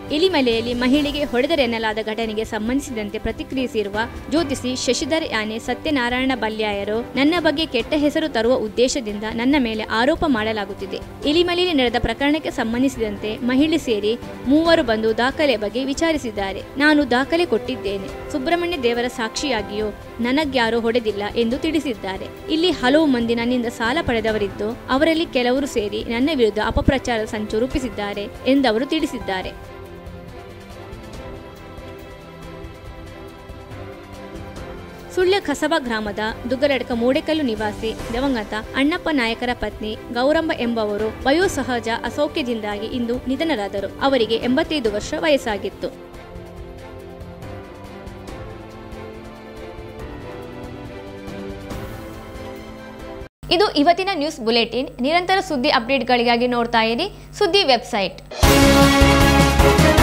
[SPEAKER 2] ಎಲಿಮಲೆಯಲ್ಲಿ ಮಹಿಳೆಗೆ ಹೊಡೆದರೆನ್ನಲಾದ ಘಟನೆಗೆ ಸಂಬಂಧಿಸಿದಂತೆ ಪ್ರತಿಕ್ರಿಯಿಸಿರುವ ಜ್ಯೋತಿಷಿ ಶಶಿಧರ್ ಯಾನೆ ಸತ್ಯನಾರಾಯಣ ಬಲ್ಯಾಯರು ನನ್ನ ಬಗ್ಗೆ ಕೆಟ್ಟ ಹೆಸರು ತರುವ ಉದ್ದೇಶದಿಂದ ನನ್ನ ಮೇಲೆ ಆರೋಪ ಮಾಡಲಾಗುತ್ತಿದೆ ಎಲಿಮಲೆಯಲ್ಲಿ ನಡೆದ ಪ್ರಕರಣಕ್ಕೆ ಸಂಬಂಧಿಸಿದಂತೆ ಮಹಿಳೆ ಸೇರಿ ಮೂವರು ಬಂದು ದಾಖಲೆ ಬಗ್ಗೆ ವಿಚಾರಿಸಿದ್ದಾರೆ ನಾನು ದಾಖಲೆ ಕೊಟ್ಟಿದ್ದೇನೆ ಸುಬ್ರಹ್ಮಣ್ಯ ದೇವರ ಸಾಕ್ಷಿಯಾಗಿಯೂ ನನಗ್ಯಾರೂ ಹೊಡೆದಿಲ್ಲ ಎಂದು ತಿಳಿಸಿದ್ದಾರೆ ಇಲ್ಲಿ ಹಲವು ಮಂದಿ ನನ್ನಿಂದ ಸಾಲ ಪಡೆದವರಿದ್ದು ಅವರಲ್ಲಿ ಕೆಲವರು ಸೇರಿ ನನ್ನ ವಿರುದ್ಧ ಅಪಪ್ರಚಾರ ಸಂಚು ರೂಪಿಸಿದ್ದಾರೆ ಎಂದವರು ತಿಳಿಸಿದ್ದಾರೆ ಸುಳ್ಯ ಕಸಬಾ ಗ್ರಾಮದ ದುಗ್ಗಲಡ್ಕ ಮೂಡೆಕಲ್ಲು ನಿವಾಸಿ ದಿವಂಗತ ಅಣ್ಣಪ್ಪ ನಾಯಕರ ಪತ್ನಿ ಗೌರಮ್ಮ ಎಂಬವರು ವಯೋಸಹಜ ಅಸೌಖ್ಯದಿಂದಾಗಿ ಇಂದು ನಿಧನರಾದರು ಅವರಿಗೆ ಎಂಬತ್ತೈದು ವರ್ಷ ವಯಸ್ಸಾಗಿತ್ತು
[SPEAKER 1] ಇದು ಇವತ್ತಿನ ನ್ಯೂಸ್ ಬುಲೆಟಿನ್ ನಿರಂತರ ಸುದ್ದಿ ಅಪ್ಡೇಟ್ಗಳಿಗಾಗಿ ನೋಡ್ತಾ ಇರಿ ಸುದ್ದಿ ವೆಬ್ಸೈಟ್